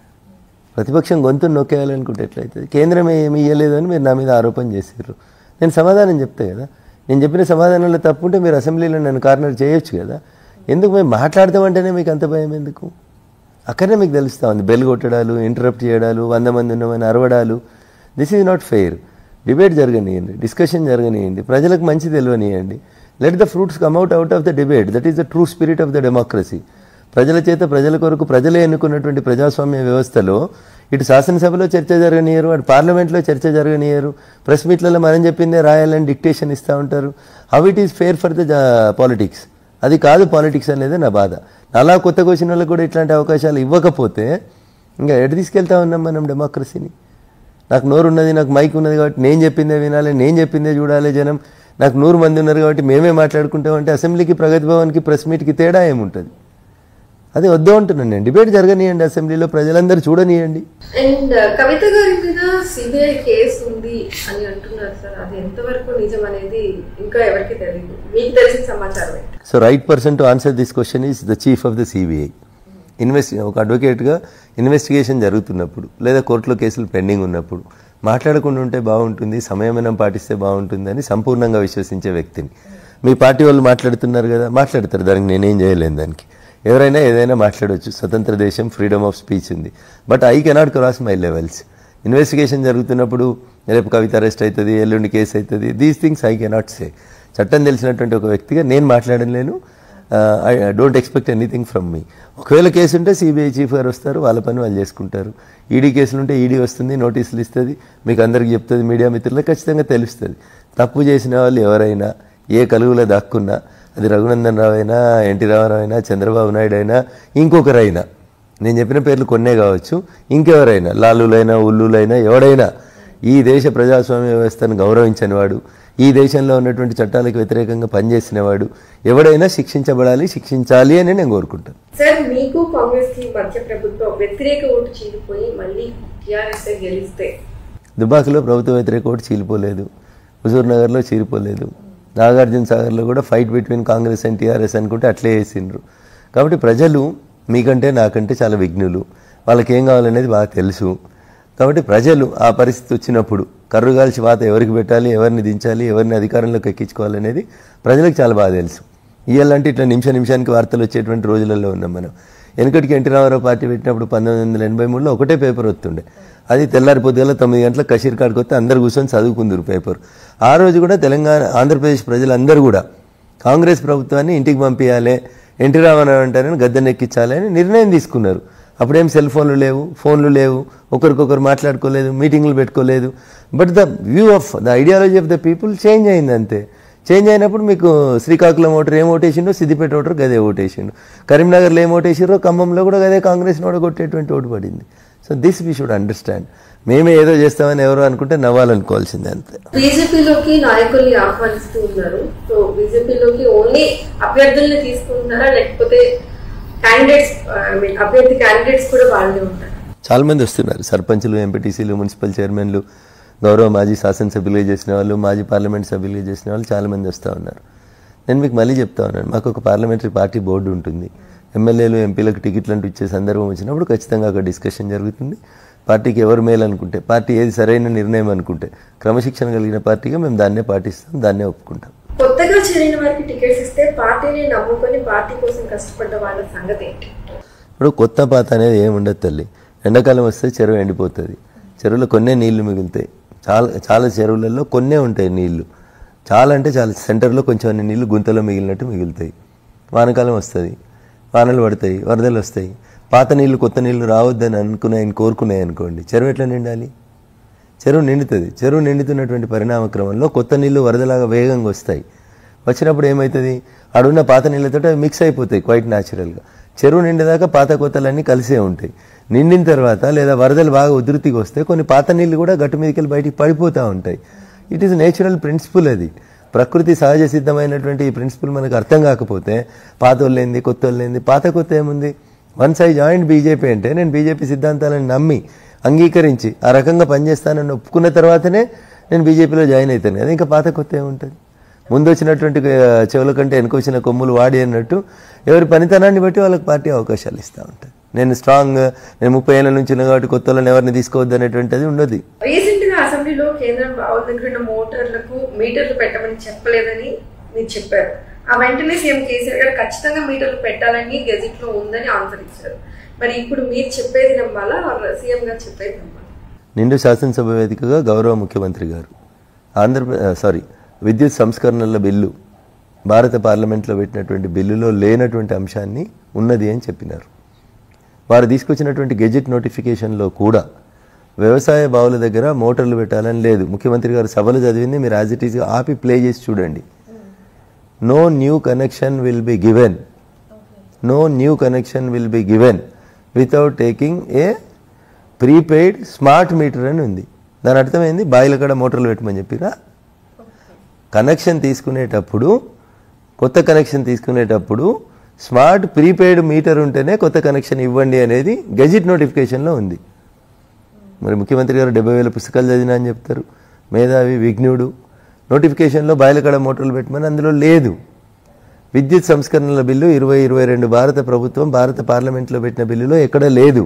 ప్రతిపక్షం గొంతు నొక్కేయాలనుకుంటే ఎట్లయితుంది కేంద్రం ఏమి ఇవ్వలేదు అని మీరు నా మీద ఆరోపణ చేశారు నేను సమాధానం చెప్తే కదా నేను చెప్పిన సమాధానంలో తప్పుంటే మీరు అసెంబ్లీలో నన్ను కార్నర్ చేయొచ్చు కదా ఎందుకు మేము మాట్లాడతామంటేనే మీకు అంత భయం ఎందుకు అక్కడనే మీకు తెలుస్తూ ఉంది బెల్ కొట్టడాలు ఇంటరప్ట్ చేయడాలు వంద మంది ఉన్నామని అరవడాలు this is not fair debate జరగనియండి డిస్కషన్ జరగనియండి ప్రజలకు మంచి తెలియనియండి let the fruits come out out of the debate that is the true spirit of the democracy ప్రజల చేత ప్రజల కొరకు ప్రజలే ఎన్నుకున్నటువంటి ప్రజాస్వామ్య వ్యవస్థలో ఇటు శాసనసభలో చర్చ జరగనియరు అటు పార్లమెంట్లో చర్చ జరగనియరు ప్రెస్ మీట్లలో మనం చెప్పిందే రాయాలని డిక్టేషన్ ఇస్తూ ఉంటారు how it is fair for the politics అది కాదు పాలిటిక్స్ అనేది నా బాధ అలా కొత్తగా వచ్చిన వాళ్ళకి కూడా ఇట్లాంటి అవకాశాలు ఇవ్వకపోతే ఇంకా ఎటు తీసుకెళ్తా ఉన్నాం మనం డెమోక్రసీని నాకు నోరు ఉన్నది నాకు మైక్ ఉన్నది కాబట్టి నేను చెప్పిందే వినాలి నేను చెప్పిందే చూడాలి జనం నాకు నూరు మంది ఉన్నారు కాబట్టి మేమే మాట్లాడుకుంటామంటే అసెంబ్లీకి ప్రగతి భవన్కి ప్రెస్ మీట్కి తేడా ఏముంటుంది అది వద్దు అంటున్నాను నేను డిబేట్ జరగనియండి అసెంబ్లీలో ప్రజలందరూ చూడనియండి అండ్ కవిత గారి మీద సిబిఐ కేసు ఉంది అని అంటున్నారు సార్ అది ఎంతవరకు నిజం అనేది ఇంకా ఎవరికి తెలియదు మీకు తెలిసిన సమాచారం ఏంటి so right person to answer this question is the chief of the CBI invest ఒక అడ్వకేట్గా ఇన్వెస్టిగేషన్ జరుగుతున్నప్పుడు లేదా కోర్టులో కేసులు పెండింగ్ ఉన్నప్పుడు మాట్లాడకుండా ఉంటే బాగుంటుంది సంయమనం పాటిస్తే బాగుంటుంది అని సంపూర్ణంగా విశ్వసించే వ్యక్తిని మీ పార్టీ వాళ్ళు మాట్లాడుతున్నారు కదా మాట్లాడతారు దానికి నేనేం చేయలేను దానికి ఎవరైనా ఏదైనా మాట్లాడవచ్చు స్వతంత్ర దేశం ఫ్రీడమ్ ఆఫ్ స్పీచ్ ఉంది but I cannot cross my levels investigation జరుగుతున్నప్పుడు రేపు కవిత అరెస్ట్ అవుతుంది ఎల్లుండి కేసు అవుతుంది these things I cannot say చట్టం తెలిసినటువంటి ఒక వ్యక్తిగా నేను మాట్లాడలేను I don't expect anything from మీ ఒకవేళ కేసు ఉంటే సిబిఐ చీఫ్ గారు వస్తారు వాళ్ళ పని వాళ్ళు చేసుకుంటారు ఈడీ కేసులు ఉంటే ఈడీ వస్తుంది నోటీసులు ఇస్తుంది మీకు అందరికి చెప్తుంది మీడియా మిత్రులకు ఖచ్చితంగా తెలుస్తుంది తప్పు చేసిన వాళ్ళు ఎవరైనా ఏ కలుగులో దాక్కున్నా అది రఘునందన్ రావు అయినా ఎన్టీ రామారావు అయినా చంద్రబాబు నాయుడు అయినా ఇంకొకరైనా నేను చెప్పిన పేర్లు కొన్నే కావచ్చు ఇంకెవరైనా లాలులైనా ఉల్లులైనా ఎవడైనా ఈ దేశ ప్రజాస్వామ్య వ్యవస్థను గౌరవించని వాడు ఈ దేశంలో ఉన్నటువంటి చట్టాలకు వ్యతిరేకంగా పనిచేసినవాడు ఎవడైనా శిక్షించబడాలి శిక్షించాలి అని నేను కోరుకుంటాను సార్ మీకు కాంగ్రెస్ కి మధ్య ప్రభుత్వం వ్యతిరేక ఓటు చీలిపోయి మళ్ళీ టీఆర్ఎస్ గెలిస్తే దుబాకలో ప్రభుత్వ వ్యతిరేక ఓటు చీలిపోలేదు హుజూర్ నగర్లో చీలిపోలేదు నాగార్జున సాగర్లో కూడా fight between Congress and TRS అనుకుంటే అట్లే వేసిండ్రు కాబట్టి ప్రజలు మీకంటే నాకంటే చాలా విఘ్నులు వాళ్ళకి ఏం కావాలనేది బాగా తెలుసు కాబట్టి ప్రజలు ఆ పరిస్థితి వచ్చినప్పుడు కర్రుగాల్చి వాత ఎవరికి పెట్టాలి ఎవరిని దించాలి ఎవరిని అధికారంలోకి ఎక్కించుకోవాలనేది ప్రజలకు చాలా బాగా తెలుసు ఇయ్యాలంటే ఇట్లా నిమిష నిమిషానికి వార్తలు వచ్చేటువంటి రోజులలో ఉన్నాం మనం వెనకటికి ఎన్టీ రామారావు పార్టీ పెట్టినప్పుడు పంతొమ్మిది వందల ఎనభై మూడులో ఒకటే పేపర్ వస్తుండే అది తెల్లారి పొద్దుగల తొమ్మిది గంటలకు కషీర్ కాడికి వస్తే అందరు కూర్చొని చదువుకుందరు పేపర్ ఆ రోజు కూడా తెలంగాణ ఆంధ్రప్రదేశ్ ప్రజలందరూ కూడా కాంగ్రెస్ ప్రభుత్వాన్ని ఇంటికి పంపించాలి ఎన్టీ రామారావు అంటారని గద్దెనెక్కించాలి అని నిర్ణయం తీసుకున్నారు అప్పుడేం సెల్ ఫోన్లు లేవు ఫోన్లు లేవు ఒకరికొకరు మాట్లాడుకోలేదు మీటింగ్లు పెట్టుకోలేదు but the view of the ideology of the people change అయింది అంతే చేంజ్ అయినప్పుడు మీకు శ్రీకాకుళం ఓటర్ ఏం ఓటేసిండో సిద్దిపేట ఓటర్ గదే ఓటేసిండు కరీంనగర్లో ఏం ఓటేసిరో ఖమ్మంలో కూడా గదే కాంగ్రెస్ ఓడగొట్టేటువంటి ఓటు పడింది so this we should understand మేమే ఏదో చేస్తామని ఎవరు అనుకుంటే నవ్వాలనుకోవాల్సిందే అంతే బీజేపీలోకి నాయకుల్ని ఆహ్వానిస్తూ ఉన్నారు సో బీజేపీలోకి ఓన్లీ అభ్యర్థుల్ని తీసుకుంటున్నారా లేకపోతే క్యాండిడేట్స్ ఐ మీన్ అభ్యర్థి క్యాండిడేట్స్ కూడా వాళ్ళే ఉంటారు చాలా మంది వస్తున్నారు సర్పంచులు ఎంపీటీసీలు మున్సిపల్ చైర్మన్లు గౌరవ మాజీ శాసనసభ్యులుగా చేసిన వాళ్ళు మాజీ పార్లమెంట్ సభ్యులుగా చేసిన వాళ్ళు చాలా మంది వస్తూ ఉన్నారు నేను మీకు మళ్ళీ చెప్తా ఉన్నాను మాకు ఒక పార్లమెంటరీ పార్టీ బోర్డు ఉంటుంది ఎమ్మెల్యేలు ఎంపీలకు టికెట్లు అంటూ ఇచ్చే సందర్భం వచ్చినప్పుడు ఖచ్చితంగా ఒక డిస్కషన్ జరుగుతుంది పార్టీకి ఎవరు మేలు అనుకుంటే పార్టీ ఏది సరైన నిర్ణయం అనుకుంటే క్రమశిక్షణ కలిగిన పార్టీగా మేము దాన్నే పాటిస్తాం దాన్నే ఒప్పుకుంటాం కొత్తగా చేరిన వారికి టికెట్స్ ఇస్తే పార్టీని నమ్ముకొని పార్టీ కోసం కష్టపడ్డ వాళ్ళ సంగతి ఏంటి ఇప్పుడు కొత్త పాత అనేది ఏమి ఉండదు తల్లి ఎండాకాలం వస్తే చెరువు ఎండిపోతుంది చెరువులో కొన్నే నీళ్లు మిగులుతాయి చాలా చాలా చెరువులలో కొన్నే ఉంటాయి నీళ్లు చాలా అంటే చాలా సెంటర్లో కొంచెం అన్ని నీళ్లు గుంతలో మిగిలినట్టు మిగులుతాయి వానకాలం వస్తుంది వానలు పడతాయి వరదలు వస్తాయి పాత నీళ్లు కొత్త నీళ్లు రావద్దని అనుకున్నాయని కోరుకున్నాయి అనుకోండి చెరువు ఎట్లా నిండాలి చెరువు నిండుతుంది చెరువు నిండుతున్నటువంటి పరిణామ క్రమంలో కొత్త నీళ్లు వరదలాగా వేగంగా వస్తాయి వచ్చినప్పుడు ఏమవుతుంది ఆడున్న పాత నీళ్ళతో అవి మిక్స్ అయిపోతాయి క్వైట్ న్యాచురల్గా చెరువు నిండేదాకా పాత కొత్తలన్నీ కలిసే ఉంటాయి నిండిన తర్వాత లేదా వరదలు బాగా ఉధృతికి వస్తే కొన్ని పాత నీళ్లు కూడా గట్టు మీదకి వెళ్ళి బయటికి పడిపోతూ ఉంటాయి ఇట్ ఈస్ నేచురల్ ప్రిన్సిపల్ అది ప్రకృతి సహజ సిద్ధమైనటువంటి ఈ ప్రిన్సిపల్ మనకు అర్థం కాకపోతే పాత వాళ్ళేంది కొత్త వాళ్ళేంది పాత కొత్త ఏముంది వన్స్ ఐ జాయింట్ బీజేపీ అంటే నేను బీజేపీ సిద్ధాంతాలను నమ్మి అంగీకరించి ఆ రకంగా పనిచేస్తానని ఒప్పుకున్న తర్వాతనే నేను బీజేపీలో జాయిన్ అవుతాను కదా ఇంకా పాత కొత్త ఏముంటుంది ముందు వచ్చినటువంటి ఆ, చెవుల కంటే వెనుక వచ్చిన కొమ్ములు వాడి అన్నట్టు ఎవరి పనితనాన్ని బట్టి వాళ్ళకి పార్టీ అవకాశాలు ఇస్తూ ఉంటుంది నేను స్ట్రాంగ్ నేను ముప్పై ఏళ్ళ నుంచి ఉన్నా కాబట్టి కొత్త వాళ్ళని ఎవరిని తీసుకోవద్దు అనేటువంటిది ఉండదు రీసెంట్ గా అసెంబ్లీలో కేంద్రం వాళ్ళ దగ్గర ఉన్న మోటార్లకు మీటర్లు పెట్టమని చెప్పలేదని మీరు చెప్పారు ఆ వెంటనే సీఎం కేసీఆర్ గారు ఖచ్చితంగా మీటర్లు పెట్టాలని గెజిట్ లో ఉందని ఆన్సర్ ఇచ్చారు మరి ఇప్పుడు మీరు చెప్పేది నమ్మాలా సీఎం గారు చెప్పేది నమ్మాలా నిండు శాసనసభ వేదికగా గౌరవ ముఖ్యమంత్రి గారు ఆంధ్రప్రదేశ్ సారీ విద్యుత్ సంస్కరణల బిల్లు భారత పార్లమెంట్లో పెట్టినటువంటి బిల్లులో లేనటువంటి అంశాన్ని ఉన్నది అని చెప్పినారు వారు తీసుకొచ్చినటువంటి గెజెట్ నోటిఫికేషన్లో కూడా వ్యవసాయ బావుల దగ్గర మోటార్లు పెట్టాలని లేదు ముఖ్యమంత్రి గారు సభలు చదివింది మీరు యాజ్ ఇట్ ఈస్గా ఆపి ప్లే చేసి చూడండి no new connection will be given no new connection will be given without taking a prepaid smart meter అని ఉంది దాని అర్థమైంది బాయిల కాడ మోటార్లు పెట్టమని చెప్పిరా కనెక్షన్ తీసుకునేటప్పుడు కొత్త కనెక్షన్ తీసుకునేటప్పుడు స్మార్ట్ ప్రీపెయిడ్ మీటర్ ఉంటేనే కొత్త కనెక్షన్ ఇవ్వండి అనేది గెజిట్ నోటిఫికేషన్లో ఉంది మరి ముఖ్యమంత్రి గారు డెబ్బై వేల పుస్తకాలు చదివినా అని చెప్తారు మేధావి విఘ్నుడు నోటిఫికేషన్లో బాయిలకాడ మోటార్లు పెట్టమని అందులో లేదు విద్యుత్ సంస్కరణల బిల్లు ఇరవై ఇరవై రెండు భారత ప్రభుత్వం భారత పార్లమెంట్లో పెట్టిన బిల్లులో ఎక్కడ లేదు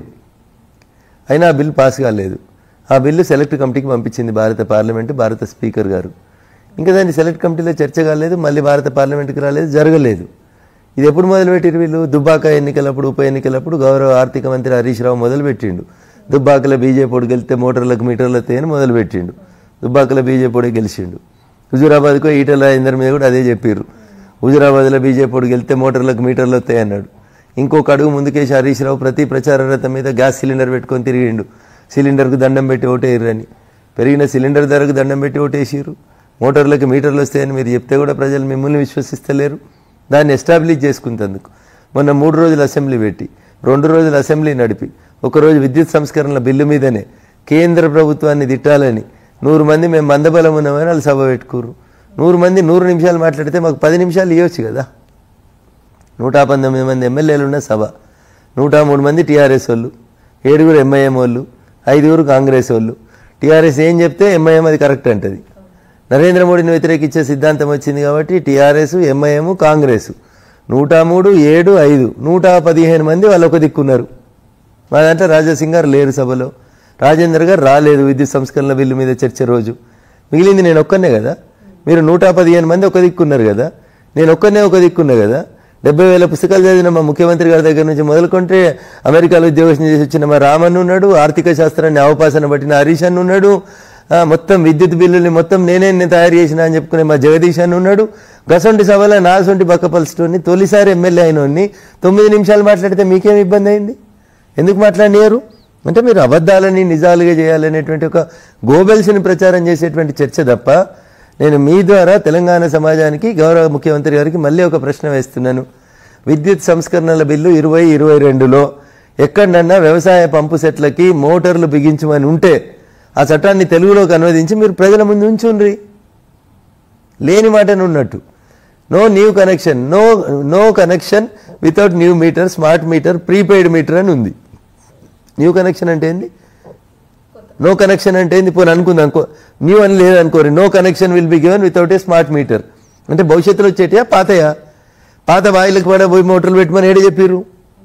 అయినా ఆ బిల్ పాస్ కాలేదు ఆ బిల్లు సెలెక్ట్ కమిటీకి పంపించింది భారత పార్లమెంటు భారత స్పీకర్ గారు ఇంకా దాన్ని సెలెక్ట్ కమిటీలో చర్చ కాలేదు మళ్ళీ భారత పార్లమెంట్కి రాలేదు జరగలేదు ఇది ఎప్పుడు మొదలుపెట్టిరు వీళ్ళు దుబ్బాక ఎన్నికలప్పుడు ఉప ఎన్నికలప్పుడు గౌరవ ఆర్థిక మంత్రి హరీష్ రావు మొదలుపెట్టిండు దుబ్బాకలో బీజేపీ గెలిస్తే మోటార్లకు మీటర్లు వస్తాయని మొదలుపెట్టిండు దుబ్బాకలో బీజేపీ గెలిచిండు హుజూరాబాద్కో ఈటల ఇందరి మీద కూడా అదే చెప్పారు హుజూరాబాద్లో బీజేపీ గెలిస్తే మోటార్లకు మీటర్లు వస్తాయి అన్నాడు ఇంకొక అడుగు ముందుకేసి హరీష్ రావు ప్రతి ప్రచార రథం మీద గ్యాస్ సిలిండర్ పెట్టుకొని తిరిగిండు సిలిండర్కు దండం పెట్టి ఓటేయరని పెరిగిన సిలిండర్ ధరకు దండం పెట్టి ఓటేసిర్రు మోటార్లకు మీటర్లు వస్తాయని మీరు చెప్తే కూడా ప్రజలు మిమ్మల్ని విశ్వసిస్తలేరు దాన్ని ఎస్టాబ్లిష్ చేసుకుంటందుకు మొన్న మూడు రోజులు అసెంబ్లీ పెట్టి రెండు రోజులు అసెంబ్లీ నడిపి ఒకరోజు విద్యుత్ సంస్కరణల బిల్లు మీదనే కేంద్ర ప్రభుత్వాన్ని తిట్టాలని నూరు మంది మేము మందబలం ఉన్నామని వాళ్ళు సభ పెట్టుకోరు నూరు మంది నూరు నిమిషాలు మాట్లాడితే మాకు పది నిమిషాలు ఇవ్వచ్చు కదా నూట పంతొమ్మిది మంది ఎమ్మెల్యేలు ఉన్న సభ నూట మూడు మంది టీఆర్ఎస్ వాళ్ళు ఏడుగురు ఎంఐఎం వాళ్ళు ఐదుగురు కాంగ్రెస్ వాళ్ళు టీఆర్ఎస్ ఏం చెప్తే ఎంఐఎం అది కరెక్ట్ అంటది నరేంద్ర మోడీని వ్యతిరేకించే సిద్ధాంతం వచ్చింది కాబట్టి టీఆర్ఎస్ ఎంఐఎం కాంగ్రెస్ నూట మూడు ఏడు ఐదు నూట పదిహేను మంది వాళ్ళు ఒక దిక్కున్నారు మా దాంట్లో రాజాసింగ్ గారు లేరు సభలో రాజేందర్ గారు రాలేదు విద్యుత్ సంస్కరణల బిల్లు మీద చర్చ రోజు మిగిలింది నేను ఒక్కనే కదా మీరు నూట పదిహేను మంది ఒక దిక్కున్నారు కదా నేను ఒక్కనే ఒక దిక్కున్నా కదా డెబ్బై వేల పుస్తకాలు చదివిన మా ముఖ్యమంత్రి గారి దగ్గర నుంచి మొదలుకుంటే అమెరికాలో ఉద్యోగం చేసి వచ్చిన మా రామన్ ఉన్నాడు ఆర్థిక శాస్త్రాన్ని అవపాసన పట్టిన హరీష్ అన్న ఉన్నాడు ఆ, మొత్తం విద్యుత్ బిల్లుల్ని మొత్తం నేనే నేను తయారు చేసిన అని చెప్పుకునే మా జగదీష్ అని ఉన్నాడు గసొంటి సభలో నాసొంటి బక్కపలుచుని తొలిసారి ఎమ్మెల్యే అయినోడిని తొమ్మిది నిమిషాలు మాట్లాడితే మీకేం ఇబ్బంది అయింది ఎందుకు మాట్లాడినారు అంటే మీరు అబద్ధాలని నిజాలుగా చేయాలనేటువంటి ఒక గోబెల్స్ని ప్రచారం చేసేటువంటి చర్చ తప్ప నేను మీ ద్వారా తెలంగాణ సమాజానికి గౌరవ ముఖ్యమంత్రి గారికి మళ్ళీ ఒక ప్రశ్న వేస్తున్నాను విద్యుత్ సంస్కరణల బిల్లు ఇరవై ఇరవై రెండులో ఎక్కడన్నా వ్యవసాయ పంపు సెట్లకి మోటార్లు బిగించమని ఉంటే ఆ చట్టాన్ని తెలుగులోకి అనువదించి మీరు ప్రజల ముందు ఉంచుండ్రి లేని మాటను ఉన్నట్టు no new connection no no connection without new meter smart meter prepaid meter అని ఉంది న్యూ కనెక్షన్ అంటే ఏంది నో కనెక్షన్ అంటే ఏంది పోనీ అనుకుంది అనుకో న్యూ అని లేదనుకోరు no connection will be given without a smart meter అంటే భవిష్యత్తులో వచ్చేటియా పాతయా పాత బాయిలకు పడే పోయి మోటార్లు పెట్టమని ఏడే చెప్పారు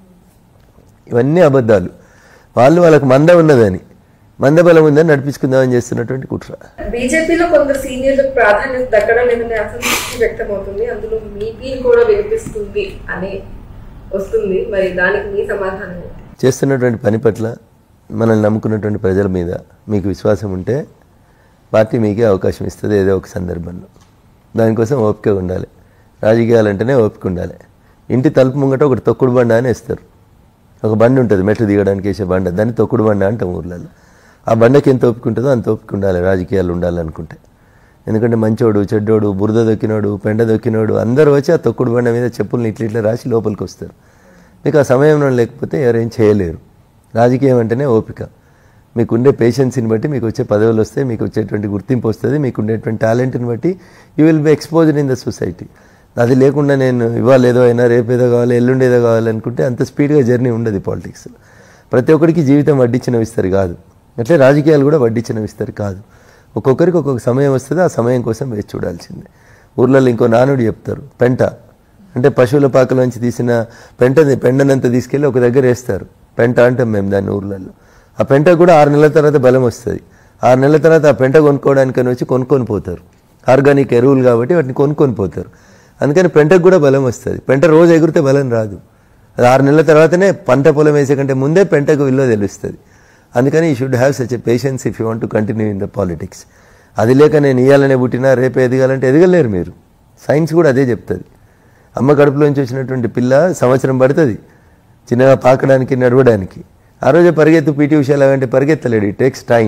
ఇవన్నీ అబద్ధాలు వాళ్ళు వాళ్ళకి మంద ఉన్నదని మందబలం ఉందని నడిపించుకుందామని చేస్తున్నటువంటి కుట్ర బీజేపీలో కొందరు సీనియర్లకు ప్రాధాన్యత దక్కడం లేదనే అసంతృప్తి వ్యక్తమవుతుంది అందులో మీ పేరు కూడా వినిపిస్తుంది అని వస్తుంది మరి దానికి మీ సమాధానం ఏంటి చేస్తున్నటువంటి పని పట్ల మనల్ని నమ్ముకున్నటువంటి ప్రజల మీద మీకు విశ్వాసం ఉంటే పార్టీ మీకే అవకాశం ఇస్తుంది ఏదో ఒక సందర్భంలో దానికోసం ఓపిక ఉండాలి రాజకీయాలంటేనే ఓపిక ఉండాలి ఇంటి తలుపు ముంగట ఒకటి తొక్కుడు బండ అని వేస్తారు ఒక బండి ఉంటుంది మెట్లు దిగడానికి వేసే బండ దాన్ని తొక్కుడు బండ అంటాం ఊర్లలో ఆ బండకి ఎంత ఓపిక ఉంటుందో అంత ఓపిక ఉండాలి రాజకీయాలు ఉండాలనుకుంటే ఎందుకంటే మంచోడు చెడ్డోడు బురద దొక్కినోడు పెండ దొక్కినోడు అందరూ వచ్చి ఆ తొక్కుడు బండ మీద చెప్పుల్ని ఇట్లా ఇట్లా రాసి లోపలికి వస్తారు మీకు ఆ సమయంలో లేకపోతే ఎవరేం చేయలేరు రాజకీయం అంటేనే ఓపిక మీకుండే పేషెన్సీని బట్టి మీకు వచ్చే పదవులు వస్తాయి మీకు వచ్చేటువంటి గుర్తింపు వస్తుంది మీకు ఉండేటువంటి టాలెంట్ని బట్టి you will be exposed in the society అది లేకుండా నేను ఇవాళ ఏదో అయినా రేపు ఏదో కావాలి ఎల్లుండి ఏదో కావాలనుకుంటే అంత స్పీడ్గా జర్నీ ఉండదు పాలిటిక్స్ ప్రతి ఒక్కరికి జీవితం వడ్డించిన విస్తరి కాదు అట్లే రాజకీయాలు కూడా వడ్డించిన విస్తరి కాదు ఒక్కొక్కరికి ఒక్కొక్క సమయం వస్తుంది ఆ సమయం కోసం వేచి చూడాల్సిందే ఊర్లలో ఇంకో నానుడు చెప్తారు పెంట అంటే పశువుల పాకలోంచి తీసిన పెంటని పెండనంతా తీసుకెళ్ళి ఒక దగ్గర వేస్తారు పెంట అంటాం మేము దాన్ని ఊర్లలో ఆ పెంట కూడా ఆరు నెలల తర్వాత బలం వస్తుంది ఆరు నెలల తర్వాత ఆ పెంట కొనుక్కోవడానికని వచ్చి కొనుక్కొని పోతారు ఆర్గానిక్ ఎరువులు కాబట్టి వాటిని కొనుక్కొని పోతారు అందుకని పెంటకు కూడా బలం వస్తుంది పెంట రోజు ఎగిరితే బలం రాదు అది ఆరు నెలల తర్వాతనే పంట పొలం వేసే కంటే ముందే పెంటకు విలువ తెలుస్తుంది అందుకని you should have such a patience if you want to continue in the politics అది లేక నేను ఇయ్యాలనే పుట్టినా రేపు ఎదగాలంటే ఎదగలేరు మీరు సైన్స్ కూడా అదే చెప్తుంది అమ్మ కడుపులోంచి వచ్చినటువంటి పిల్ల సంవత్సరం పడుతుంది చిన్నగా పాకడానికి నడవడానికి ఆ రోజే పరిగెత్తు పీటీ ఉషాలు అంటే పరిగెత్తలేడు it takes time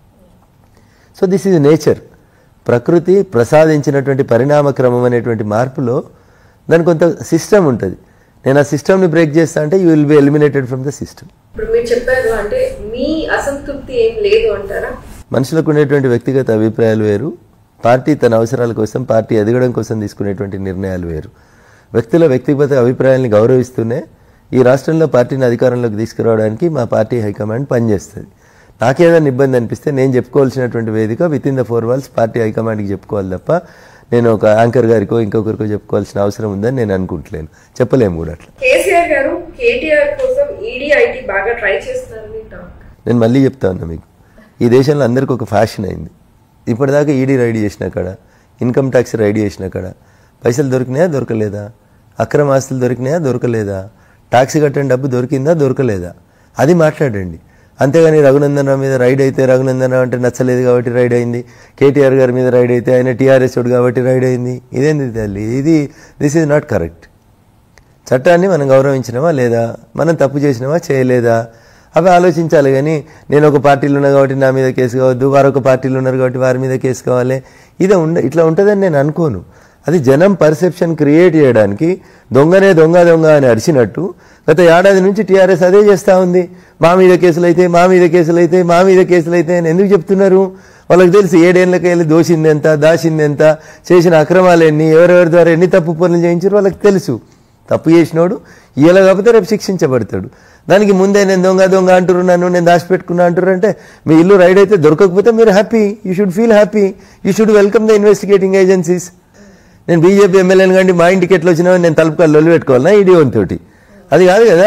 so this is nature ప్రకృతి ప్రసాదించినటువంటి పరిణామ క్రమం అనేటువంటి మార్పులో దానికి కొంత సిస్టమ్ ఉంటుంది నేను ఆ సిస్టమ్ని బ్రేక్ చేస్తా అంటే you will be eliminated from the system ఇప్పుడు మీరు చెప్పారు అంటే మీ అసంతృప్తి ఏం లేదు అంటారా మనుషులకు ఉండేటువంటి వ్యక్తిగత అభిప్రాయాలు వేరు పార్టీ తన అవసరాల కోసం పార్టీ ఎదగడం కోసం తీసుకునేటువంటి నిర్ణయాలు వేరు వ్యక్తుల వ్యక్తిగత అభిప్రాయాల్ని గౌరవిస్తూనే ఈ రాష్ట్రంలో పార్టీని అధికారంలోకి తీసుకురావడానికి మా పార్టీ హైకమాండ్ పనిచేస్తుంది నాకేదైనా ఇబ్బంది అనిపిస్తే నేను చెప్పుకోవాల్సినటువంటి వేదిక within the four walls party హైకమాండ్కి చెప్పుకోవాలి తప్ప నేను ఒక యాంకర్ గారికో ఇంకొకరికో చెప్పుకోవాల్సిన అవసరం ఉందని నేను అనుకుంటలేను చెప్పలేము కూడా అట్లా కేసీఆర్ గారు కేటీఆర్ కోసం ఈడీ ఐటీ బాగా ట్రై చేస్తున్నారని టాక్ నేను మళ్ళీ చెప్తా ఉన్నా మీకు ఈ దేశంలో అందరికీ ఒక ఫ్యాషన్ అయింది ఇప్పటిదాకా ఈడీ రైడ్ చేసిన కాడ ఇన్కమ్ ట్యాక్స్ రైడ్ చేసిన కాడ పైసలు దొరికినాయా దొరకలేదా అక్రమ ఆస్తులు దొరికినాయా దొరకలేదా ట్యాక్స్ కట్టిన డబ్బు దొరికిందా దొరకలేదా అది మాట్లాడండి అంతేగాని రఘునందన్ రావు మీద రైడ్ అయితే రఘునందన్ రావు అంటే నచ్చలేదు కాబట్టి రైడ్ అయింది కేటీఆర్ గారి మీద రైడ్ అయితే ఆయన టీఆర్ఎస్ కాబట్టి రైడ్ అయింది ఇదేంది తల్లి ఇది దిస్ ఈజ్ నాట్ కరెక్ట్ చట్టాన్ని మనం గౌరవించినామా లేదా మనం తప్పు చేసినామా చేయలేదా అవి ఆలోచించాలి కానీ నేను ఒక పార్టీలో ఉన్నా కాబట్టి నా మీద కేసు కావద్దు వారొక పార్టీలో ఉన్నారు కాబట్టి వారి మీద కేసు కావాలి ఇదే ఉండ ఇట్లా ఉంటుందని నేను అనుకోను అది జనం పర్సెప్షన్ క్రియేట్ చేయడానికి దొంగనే దొంగ దొంగ అని అరిచినట్టు గత ఏడాది నుంచి టీఆర్ఎస్ అదే చేస్తూ ఉంది మా మీద కేసులు అయితే మా మీద కేసులు అయితే మా మీద కేసులు అయితే అని ఎందుకు చెప్తున్నారు వాళ్ళకి తెలుసు ఏడేళ్ళకి వెళ్ళి దోషింది ఎంత దాచింది ఎంత చేసిన అక్రమాలు ఎన్ని ఎవరెవరి ద్వారా ఎన్ని తప్పు పనులు చేయించారు వాళ్ళకి తెలుసు తప్పు చేసినోడు ఇలా కాకపోతే రేపు శిక్షించబడతాడు దానికి ముందే నేను దొంగ దొంగ అంటారు నన్ను నేను దాచిపెట్టుకున్నా అంటారు అంటే మీ ఇల్లు రైడ్ అయితే దొరకకపోతే మీరు happy you should feel happy you should welcome the investigating agencies నేను బీజేపీ ఎమ్మెల్యేని కంటే మా ఇంటికి ఎట్లా వచ్చినా నేను తలుపుకాలు లొల్లి పెట్టుకోవాలన్నా ఈడీ తోటి అది కాదు కదా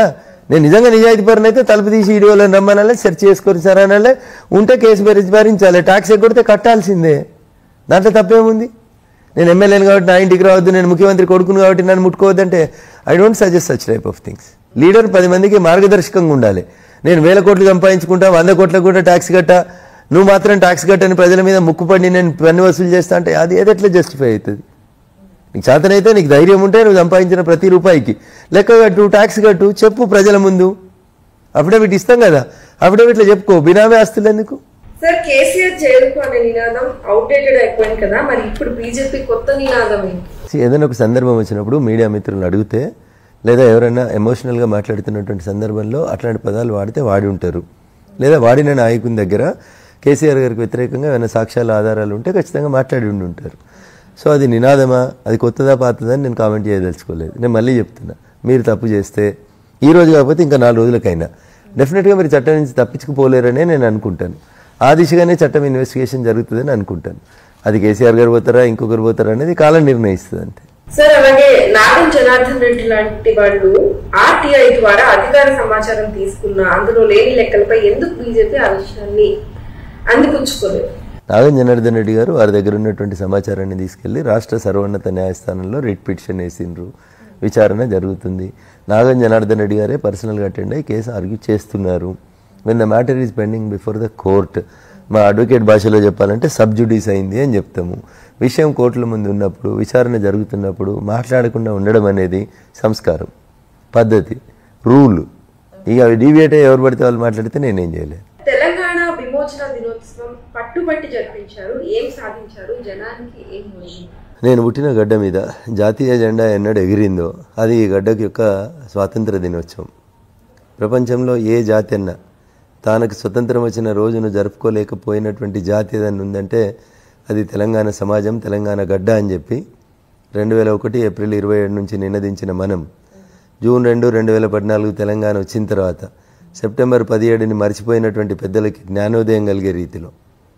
నేను నిజంగా నిజాయితీ పరన అయితే తలుపు తీసి ఈడీ వాళ్ళని రమ్మనాలే సెర్చ్ చేసుకొని సార్ అనాలే ఉంటే కేసు భరించి భరించాలి ట్యాక్స్ ఎగ్గొడితే కట్టాల్సిందే దాంట్లో తప్పేముంది నేను ఎమ్మెల్యేని కాబట్టి నా ఇంటికి రావద్దు నేను ముఖ్యమంత్రి కొడుకును కాబట్టి నన్ను ముట్టుకోవద్దంటే I don't suggest such type of things leader పది మందికి మార్గదర్శకంగా ఉండాలి నేను వేల కోట్లు సంపాదించుకుంటా వంద కోట్లకు కూడా ట్యాక్స్ కట్టా నువ్వు మాత్రం ట్యాక్స్ కట్టని ప్రజల మీద ముక్కుపడి నేను పన్ను వసూలు చేస్తా అంటే అది ఏది ఎట్లా జస్టిఫై అవుతుంది నీకు చేతనైతే నీకు ధైర్యం ఉంటే నువ్వు సంపాదించిన ప్రతి రూపాయికి లెక్క కట్టు ట్యాక్స్ కట్టు చెప్పు ప్రజల ముందు అఫిడవిట్ ఇస్తాం కదా అఫిడవిట్లో చెప్పుకో బినామీ ఆస్తులు ఎందుకు సార్ కేసీఆర్ జైలుకు అనే నినాదం అవుట్డేటెడ్ అయిపోయింది కదా మరి ఇప్పుడు బీజేపీ కొత్త నినాదం ఏంటి ఏదైనా ఒక సందర్భం వచ్చినప్పుడు మీడియా మిత్రులను అడిగితే లేదా ఎవరైనా ఎమోషనల్గా మాట్లాడుతున్నటువంటి సందర్భంలో అట్లాంటి పదాలు వాడితే వాడి ఉంటారు లేదా వాడిన నాయకుని దగ్గర కేసీఆర్ గారికి వ్యతిరేకంగా ఏమైనా సాక్ష్యాలు ఆధారాలు ఉంటే ఖచ్చితంగా మాట్లాడి ఉండి ఉంటారు సో అది నినాదమా అది కొత్తదా పాతదా అని నేను కామెంట్ చేయదలుచుకోలేదు నేను మళ్ళీ చెప్తున్నా మీరు తప్పు చేస్తే ఈ రోజు కాకపోతే ఇంకా నాలుగు రోజులకైనా డెఫినెట్గా మీరు చట్టం నుంచి తప్పించుకుపోలేరనే నేను అనుకుంటాను ఆ దిశగానే చట్టం ఇన్వెస్టిగేషన్ జరుగుతుందని అనుకుంటాను అది కేసీఆర్ గారు పోతారా ఇంకొకరు పోతారా అనేది కాలం నిర్ణయిస్తుంది అంతే సార్ అలాగే నాగం జనార్దన్ రెడ్డి లాంటి వాళ్ళు ఆర్టీఐ ద్వారా అధికార సమాచారం తీసుకున్న అందులో లేని లెక్కలపై ఎందుకు బీజేపీ ఆ విషయాన్ని అందిపుచ్చుకోలేదు నాగం జనార్దన్ రెడ్డి గారు వారి దగ్గర ఉన్నటువంటి సమాచారాన్ని తీసుకెళ్లి రాష్ట్ర సర్వోన్నత న్యాయస్థానంలో రిట్ పిటిషన్ వేసిండ్రు విచారణ జరుగుతుంది నాగం జనార్దన్ రెడ్డి గారే పర్సనల్గా అటెండ్ అయ్యి కేసు ఆర్గ్యూ చేస్తున్నారు when the matter is pending before the court మా అడ్వకేట్ భాషలో చెప్పాలంటే సబ్జుడీస్ అయింది అని చెప్తాము విషయం కోర్టుల ముందు ఉన్నప్పుడు విచారణ జరుగుతున్నప్పుడు మాట్లాడకుండా ఉండడం అనేది సంస్కారం పద్ధతి రూల్ ఇక అవి డీవియేట్ అయ్యి ఎవరు పడితే వాళ్ళు మాట్లాడితే నేనేం చేయలేదు తెలంగాణ విమోచన దినోత్సవం పట్టుబట్టి జరిపించారు ఏం సాధించారు జనానికి ఏం పోయింది నేను పుట్టిన గడ్డ మీద జాతీయ జెండా ఎన్నడు ఎగిరిందో అది ఈ గడ్డకి యొక్క స్వాతంత్ర దినోత్సవం ప్రపంచంలో ఏ జాతి అన్నా తనకు స్వతంత్రం వచ్చిన రోజును జరుపుకోలేకపోయినటువంటి జాతి ఏదన్నా ఉందంటే అది తెలంగాణ సమాజం తెలంగాణ గడ్డ అని చెప్పి రెండు వేల ఒకటి ఏప్రిల్ ఇరవై ఏడు నుంచి నినదించిన మనం జూన్ రెండు రెండు వేల పద్నాలుగు తెలంగాణ వచ్చిన తర్వాత సెప్టెంబర్ పదిహేడుని మర్చిపోయినటువంటి పెద్దలకి జ్ఞానోదయం కలిగే రీతిలో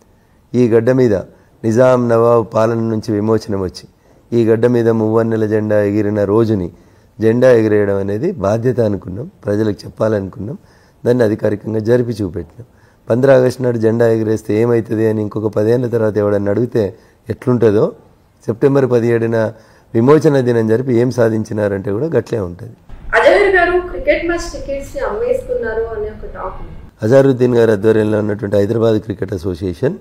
ఈ గడ్డ మీద నిజాం నవాబ్ పాలన నుంచి విమోచనం వచ్చి ఈ గడ్డ మీద మువ్వన్నెల జెండా ఎగిరిన రోజుని జెండా ఎగిరేయడం అనేది బాధ్యత అనుకున్నాం ప్రజలకు చెప్పాలనుకున్నాం దాన్ని అధికారికంగా జరిపి చూపెట్టినాం పంద్రా ఆగస్టు నాడు జెండా ఎగిరేస్తే ఏమవుతుంది అని ఇంకొక పదేళ్ల తర్వాత ఎవడన్నా అడిగితే ఎట్లుంటుందో సెప్టెంబర్ పదిహేడున విమోచన దినం జరిపి ఏం సాధించినారంటే కూడా గట్లే ఉంటుంది అజహర్ గారు క్రికెట్ మ్యాచ్ టికెట్స్ ని అమ్మేసుకున్నారు అనే ఒక టాక్ ఉంది. అజారుద్దీన్ గారి ఆధ్వర్యంలో ఉన్నటువంటి హైదరాబాద్ క్రికెట్ అసోసియేషన్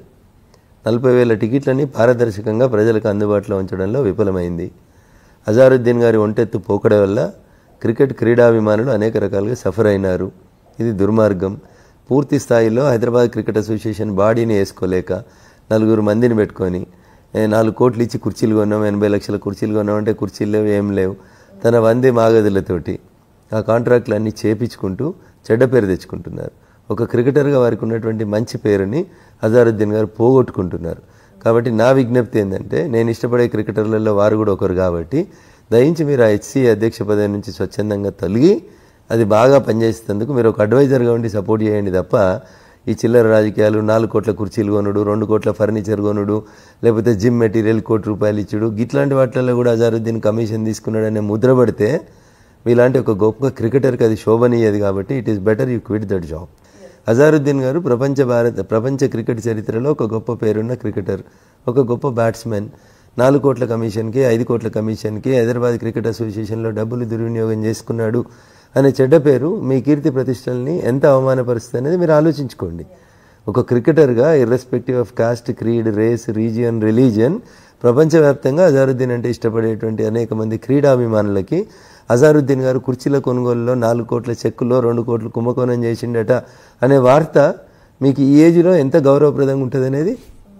నలభై వేల టికెట్లని పారదర్శకంగా ప్రజలకు అందుబాటులో ఉంచడంలో విఫలమైంది అజారుద్దీన్ గారి ఒంటెత్తు పోకడ వల్ల క్రికెట్ క్రీడాభిమానులు అనేక రకాలుగా సఫర్ అయినారు ఇది దుర్మార్గం పూర్తి స్థాయిలో హైదరాబాద్ క్రికెట్ అసోసియేషన్ బాడీని వేసుకోలేక నలుగురు మందిని పెట్టుకొని ఏ, నాలుగు కోట్లు ఇచ్చి కుర్చీలు కొన్నాం ఎనభై లక్షల కుర్చీలు కొన్నాం అంటే కుర్చీలు లేవు ఏం లేవు తన వందే మాగదులతోటి ఆ కాంట్రాక్ట్లు అన్ని చేపించుకుంటూ చెడ్డ పేరు తెచ్చుకుంటున్నారు ఒక క్రికెటర్గా వారికి ఉన్నటువంటి మంచి పేరుని అజారుద్దీన్ గారు పోగొట్టుకుంటున్నారు కాబట్టి నా విజ్ఞప్తి ఏంటంటే నేను ఇష్టపడే క్రికెటర్లలో వారు కూడా ఒకరు కాబట్టి దయించి మీరు ఆ హెచ్సి అధ్యక్ష పదవి నుంచి స్వచ్ఛందంగా తొలగి అది బాగా పనిచేసేందుకు మీరు ఒక అడ్వైజర్గా ఉండి సపోర్ట్ చేయండి తప్ప ఈ చిల్లర రాజకీయాలు నాలుగు కోట్ల కుర్చీలు కొనుడు రెండు కోట్ల ఫర్నిచర్ కొనుడు లేకపోతే జిమ్ మెటీరియల్ కోటి రూపాయలు ఇచ్చుడు ఇట్లాంటి వాటిల్లో కూడా అజారుద్దీన్ కమిషన్ తీసుకున్నాడనే ముద్ర పడితే మీలాంటి ఒక గొప్ప క్రికెటర్కి అది శోభనీయది కాబట్టి it is better you quit that job Azharuddin గారు ప్రపంచ భారత ప్రపంచ క్రికెట్ చరిత్రలో ఒక గొప్ప పేరున్న క్రికెటర్ ఒక గొప్ప బ్యాట్స్మెన్ నాలుగు కోట్ల కమిషన్కి ఐదు కోట్ల కమిషన్కి హైదరాబాద్ క్రికెట్ అసోసియేషన్లో డబ్బులు దుర్వినియోగం చేసుకున్నాడు అనే చెడ్డ పేరు మీ కీర్తి ప్రతిష్టల్ని ఎంత అవమానపరుస్తుంది అనేది మీరు ఆలోచించుకోండి ఒక క్రికెటర్గా irrespective of caste creed race region religion ప్రపంచవ్యాప్తంగా అజారుద్దీన్ అంటే ఇష్టపడేటువంటి అనేక మంది క్రీడాభిమానులకి అజారుద్దీన్ గారు కుర్చీల కొనుగోలులో నాలుగు కోట్ల చెక్కులో రెండు కోట్లు కుంభకోణం చేసిండట అనే వార్త మీకు ఈ ఏజ్లో ఎంత గౌరవప్రదంగా ఉంటుంది అనేది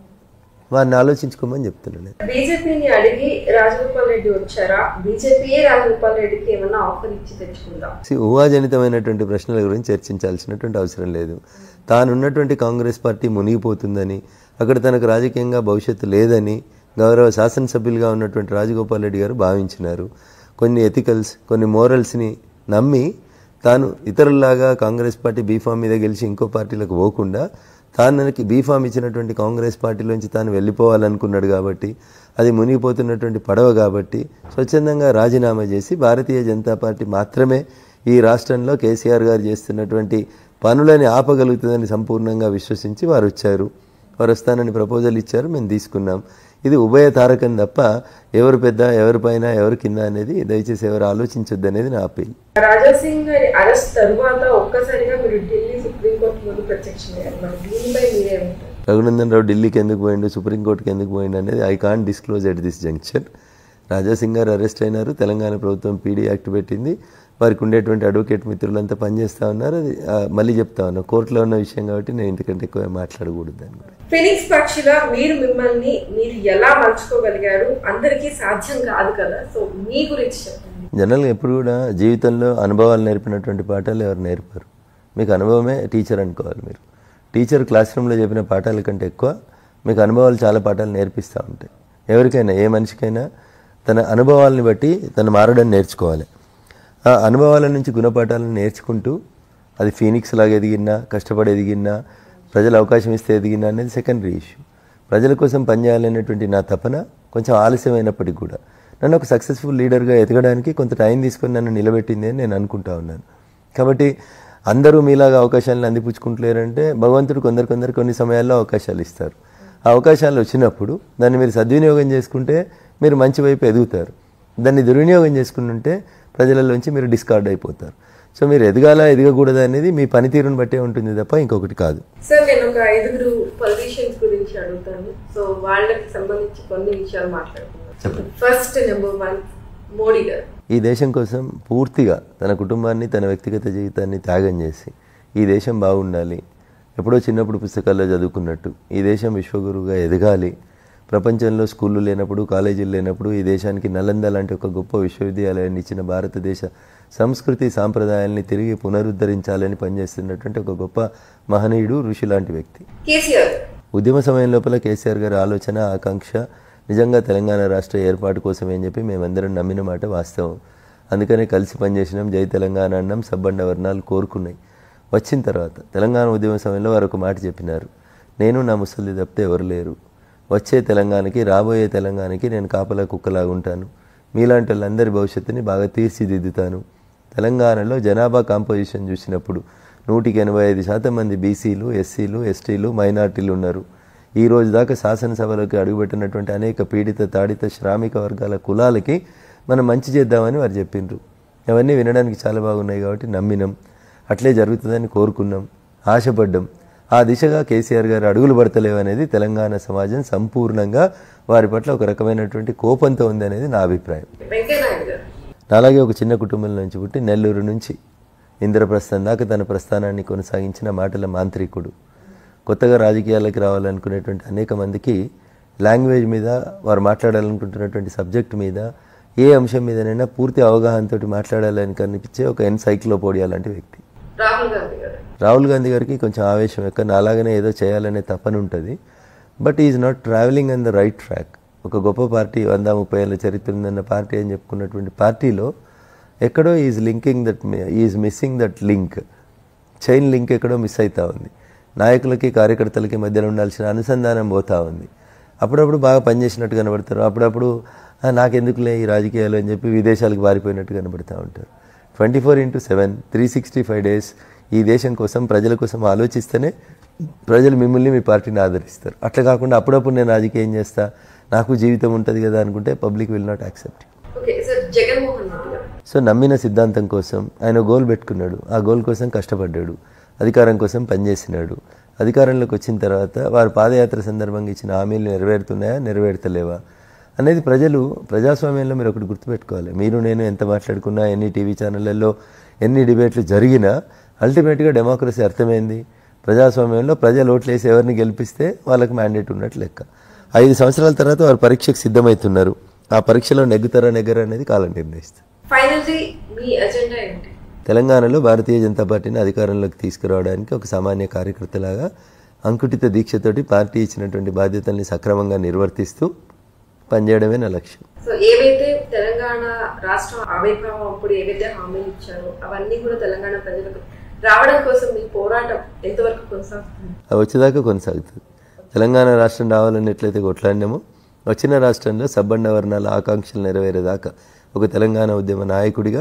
వారిని ఆలోచించుకోమని చెప్తున్నాను నేను. బీజేపీని అడిగి రాజగోపాల్ రెడ్డి వచ్చారా బీజేపీయే రాజగోపాల్ రెడ్డికి ఏమన్నా ఆఫర్ ఇచ్చి తెచ్చుకుందాం See, ఊహాజనితమైనటువంటి ప్రశ్నల గురించి చర్చించాల్సినటువంటి అవసరం లేదు తానున్నటువంటి కాంగ్రెస్ పార్టీ మునిగిపోతుందని అక్కడ తనకు రాజకీయంగా భవిష్యత్తు లేదని గౌరవ శాసనసభ్యులుగా ఉన్నటువంటి రాజగోపాల్ రెడ్డి గారు భావించినారు కొన్ని ఎథికల్స్ కొన్ని మోరల్స్ని నమ్మి తాను ఇతరుల్లాగా కాంగ్రెస్ పార్టీ బీఫామ్ మీద గెలిచి ఇంకో పార్టీలకు పోకుండా తానకి బీఫామ్ ఇచ్చినటువంటి కాంగ్రెస్ పార్టీలోంచి తాను వెళ్ళిపోవాలనుకున్నాడు కాబట్టి అది మునిగిపోతున్నటువంటి పడవ కాబట్టి స్వచ్ఛందంగా రాజీనామా చేసి భారతీయ జనతా పార్టీ మాత్రమే ఈ రాష్ట్రంలో కేసీఆర్ గారు చేస్తున్నటువంటి పనులని ఆపగలుగుతుందని సంపూర్ణంగా విశ్వసించి వారు వచ్చారు వారు వస్తానని ప్రపోజల్ ఇచ్చారు మేము తీసుకున్నాం ఇది ఉభయ తారకం తప్ప ఎవరు పెద్ద ఎవరి పైన ఎవరు కింద అనేది దయచేసి ఎవరు ఆలోచించొద్దు అనేది నా అప్పీల్ రాజా సింగ్ గారి అరెస్ట్ తరువాత ఒక్కసారిగా మీరు ఢిల్లీ సుప్రీంకోర్టు ముందు ప్రత్యక్షమయ్యారు మరి దీనిపై మీరేమంటారు రఘునందన్ రావు ఢిల్లీకి ఎందుకు పోయిండు సుప్రీంకోర్టుకి ఎందుకు పోయిండు అనేది I can't disclose at this junction Raja Singh garu arrest అయినారు తెలంగాణ ప్రభుత్వం పీడీ యాక్ట్ పెట్టింది వారికి ఉండేటువంటి అడ్వకేట్ మిత్రులంతా పనిచేస్తూ ఉన్నారు అది ఆ, మళ్ళీ చెప్తా ఉన్నాను కోర్టులో ఉన్న విషయం కాబట్టి నేను ఇంతకంటే ఎక్కువ మాట్లాడకూడదు దాని గురించి ఫినిక్స్ పక్షిగా మీరు మిమ్మల్ని మీరు ఎలా మలుచుకోగలిగారు అందరికీ సాధ్యం కాదు కదా సో మీ గురించి చెప్పండి జనరల్గా ఎప్పుడు కూడా జీవితంలో అనుభవాలు నేర్పినటువంటి పాఠాలు ఎవరు నేర్పరు మీకు అనుభవమే టీచర్ అనుకోవాలి మీరు టీచర్ క్లాస్ రూమ్లో చెప్పిన పాఠాల కంటే ఎక్కువ మీకు అనుభవాలు చాలా పాఠాలు నేర్పిస్తూ ఉంటాయి ఎవరికైనా ఏ మనిషికైనా తన అనుభవాలని బట్టి తను మారడం నేర్చుకోవాలి ఆ అనుభవాల నుంచి గుణపాఠాలను నేర్చుకుంటూ అది ఫీనిక్స్ లాగా ఎదిగినా కష్టపడి ఎదిగినా ప్రజలు అవకాశం ఇస్తే ఎదిగినా అనేది సెకండరీ ఇష్యూ ప్రజల కోసం పనిచేయాలనేటువంటి నా తపన కొంచెం ఆలస్యమైనప్పటికీ కూడా నన్ను ఒక సక్సెస్ఫుల్ లీడర్గా ఎదగడానికి కొంత టైం తీసుకొని నన్ను నిలబెట్టింది అని నేను అనుకుంటా ఉన్నాను కాబట్టి అందరూ మీలాగా అవకాశాలను అందిపుచ్చుకుంటలేరంటే భగవంతుడు కొందరు కొందరు కొన్ని సమయాల్లో అవకాశాలు ఇస్తారు ఆ అవకాశాలు వచ్చినప్పుడు దాన్ని మీరు సద్వినియోగం చేసుకుంటే మీరు మంచి వైపు ఎదుగుతారు దాన్ని దుర్వినియోగం చేసుకుంటుంటే ప్రజలలోంచి మీరు డిస్కార్డ్ అయిపోతారు సో మీరు ఎదగాల ఎదగకూడదు అనేది మీ పనితీరుని బట్టే ఉంటుంది తప్ప ఇంకొకటి కాదు సార్ నేను ఒక ఐదుగురు పొలిటీషియన్స్ గురించి అడుగుతాను సో వాళ్ళకి సంబంధించి కొన్ని విషయాలు మాట్లాడుతున్నాను ఫస్ట్ నెంబర్ వన్ మోడీ గారు ఈ దేశం కోసం పూర్తిగా తన కుటుంబాన్ని తన వ్యక్తిగత జీవితాన్ని త్యాగం చేసి ఈ దేశం బాగుండాలి ఎప్పుడో చిన్నప్పుడు పుస్తకాల్లో చదువుకున్నట్టు ఈ దేశం విశ్వగురువుగా ఎదగాలి ప్రపంచంలో స్కూళ్ళు లేనప్పుడు కాలేజీలు లేనప్పుడు ఈ దేశానికి నలంద లాంటి ఒక గొప్ప విశ్వవిద్యాలయాన్ని ఇచ్చిన భారతదేశ సంస్కృతి సాంప్రదాయాల్ని తిరిగి పునరుద్ధరించాలని పనిచేస్తున్నటువంటి ఒక గొప్ప మహనీయుడు ఋషి లాంటి వ్యక్తి కేసీఆర్ ఉద్యమ సమయం లోపల కేసీఆర్ గారి ఆలోచన ఆకాంక్ష నిజంగా తెలంగాణ రాష్ట్ర ఏర్పాటు కోసమే అని చెప్పి మేమందరం నమ్మిన మాట వాస్తవం అందుకనే కలిసి పనిచేసినాం జై తెలంగాణ అన్నం సబ్బండ వర్ణాలు కోరుకున్నాయి వచ్చిన తర్వాత తెలంగాణ ఉద్యమ సమయంలో వారు ఒక మాట చెప్పినారు నేను నా ముసలి తప్పితే ఎవరు లేరు వచ్చే తెలంగాణకి రాబోయే తెలంగాణకి నేను కాపలా కుక్కలాగా ఉంటాను మీలాంటి వాళ్ళందరి భవిష్యత్తుని బాగా తీర్చిదిద్దుతాను తెలంగాణలో జనాభా కాంపోజిషన్ చూసినప్పుడు నూటికి ఎనభై ఐదు శాతం మంది బీసీలు ఎస్సీలు ఎస్టీలు మైనార్టీలు ఉన్నారు ఈ రోజు దాకా శాసనసభలోకి అడుగుపెట్టినటువంటి అనేక పీడిత తాడిత శ్రామిక వర్గాల కులాలకి మనం మంచి చేద్దామని వారు చెప్పిండ్రు అవన్నీ వినడానికి చాలా బాగున్నాయి కాబట్టి నమ్మినాం అట్లే జరుగుతుందని కోరుకున్నాం ఆశపడ్డాం ఆ దిశగా కేసీఆర్ గారు అడుగులు పడతలేవు అనేది తెలంగాణ సమాజం సంపూర్ణంగా వారి పట్ల ఒక రకమైనటువంటి కోపంతో ఉంది అనేది నా అభిప్రాయం వెంకయ్యనాయుడు గారు అలాగే ఒక చిన్న కుటుంబం నుంచి పుట్టి నెల్లూరు నుంచి ఇంద్రప్రస్థం దాకా తన ప్రస్థానాన్ని కొనసాగించిన మాటల మాంత్రికుడు కొత్తగా రాజకీయాలకు రావాలనుకునేటువంటి అనేక మందికి లాంగ్వేజ్ మీద వారు మాట్లాడాలనుకుంటున్నటువంటి సబ్జెక్ట్ మీద ఏ అంశం మీదనైనా పూర్తి అవగాహనతోటి మాట్లాడాలని కనిపించే ఒక ఎన్సైక్లోపోడియా లాంటి వ్యక్తి రాహుల్ గాంధీ గారు రాహుల్ గాంధీ గారికి కొంచెం ఆవేశం ఎక్క నాలాగనే ఏదో చేయాలనే తపన ఉంటుంది but is not travelling on the right track ఒక గొప్ప పార్టీ వంద ముప్పై ఏళ్ళ చరిత్ర ఉందన్న పార్టీ అని చెప్పుకున్నటువంటి పార్టీలో ఎక్కడో is linking that is missing that link chain link ఎక్కడో మిస్ అవుతా ఉంది నాయకులకి కార్యకర్తలకి మధ్యలో ఉండాల్సిన అనుసంధానం పోతా ఉంది అప్పుడప్పుడు బాగా పనిచేసినట్టు కనబడతారు అప్పుడప్పుడు "ఆ, నాకెందుకులే ఈ రాజకీయాలు అని చెప్పి విదేశాలకు పారిపోయినట్టు కనబడుతూ ఉంటారు twenty four into seven three sixty five days ఈ దేశం కోసం ప్రజల కోసం ఆలోచిస్తేనే ప్రజలు మిమ్మల్ని మీ పార్టీని ఆదరిస్తారు అట్లా కాకుండా అప్పుడప్పుడు నేను రాజకీయం చేస్తా నాకు జీవితం ఉంటుంది కదా అనుకుంటే public will not accept okay sir Jaganmohan Reddy గారు సో నమ్మిన సిద్ధాంతం కోసం ఆయన గోల్ పెట్టుకున్నాడు ఆ గోల్ కోసం కష్టపడ్డాడు అధికారం కోసం పనిచేసినాడు అధికారంలోకి వచ్చిన తర్వాత వారు పాదయాత్ర సందర్భంగా ఇచ్చిన హామీలు నెరవేరుతున్నాయా నెరవేర్తలేవా అనేది ప్రజలు ప్రజాస్వామ్యంలో మీరు ఒకటి గుర్తుపెట్టుకోవాలి మీరు నేను ఎంత మాట్లాడుకున్నా ఎన్ని టీవీ ఛానళ్ళల్లో ఎన్ని డిబేట్లు జరిగినా అల్టిమేట్గా డెమోక్రసీ అర్థమైంది ప్రజాస్వామ్యంలో ప్రజలు ఓట్లు వేసి ఎవరిని గెలిపిస్తే వాళ్ళకి మ్యాండేట్ ఉన్నట్లు లెక్క ఐదు సంవత్సరాల తర్వాత వారు పరీక్షకు సిద్ధమవుతున్నారు ఆ పరీక్షలో నెగ్గుతారా నెగ్గరా అనేది కాలం నిర్ణయిస్తుంది ఫైనల్లీ మీ ఎజెండా ఏంటి తెలంగాణలో భారతీయ జనతా పార్టీని అధికారంలోకి తీసుకురావడానికి ఒక సామాన్య కార్యకర్తలాగా అంకుటిత దీక్షతోటి పార్టీ ఇచ్చినటువంటి బాధ్యతల్ని సక్రమంగా నిర్వర్తిస్తూ పనిచేయడమే నా లక్ష్యం సో ఏవైతే తెలంగాణ రాష్ట్రం ఆవిర్భావం అప్పుడు ఏవైతే హామీలు ఇచ్చారో అవన్నీ కూడా తెలంగాణ ప్రజలకు రావడం కోసం మీ పోరాటం ఎంతవరకు కొనసాగుతుంది అవి వచ్చేదాకా కొనసాగుతుంది తెలంగాణ రాష్ట్రం రావాలని ఎట్లయితే కొట్లాడినామో వచ్చిన రాష్ట్రంలో సబ్బండ వర్ణాల ఆకాంక్షలు నెరవేరేదాకా ఒక తెలంగాణ ఉద్యమ నాయకుడిగా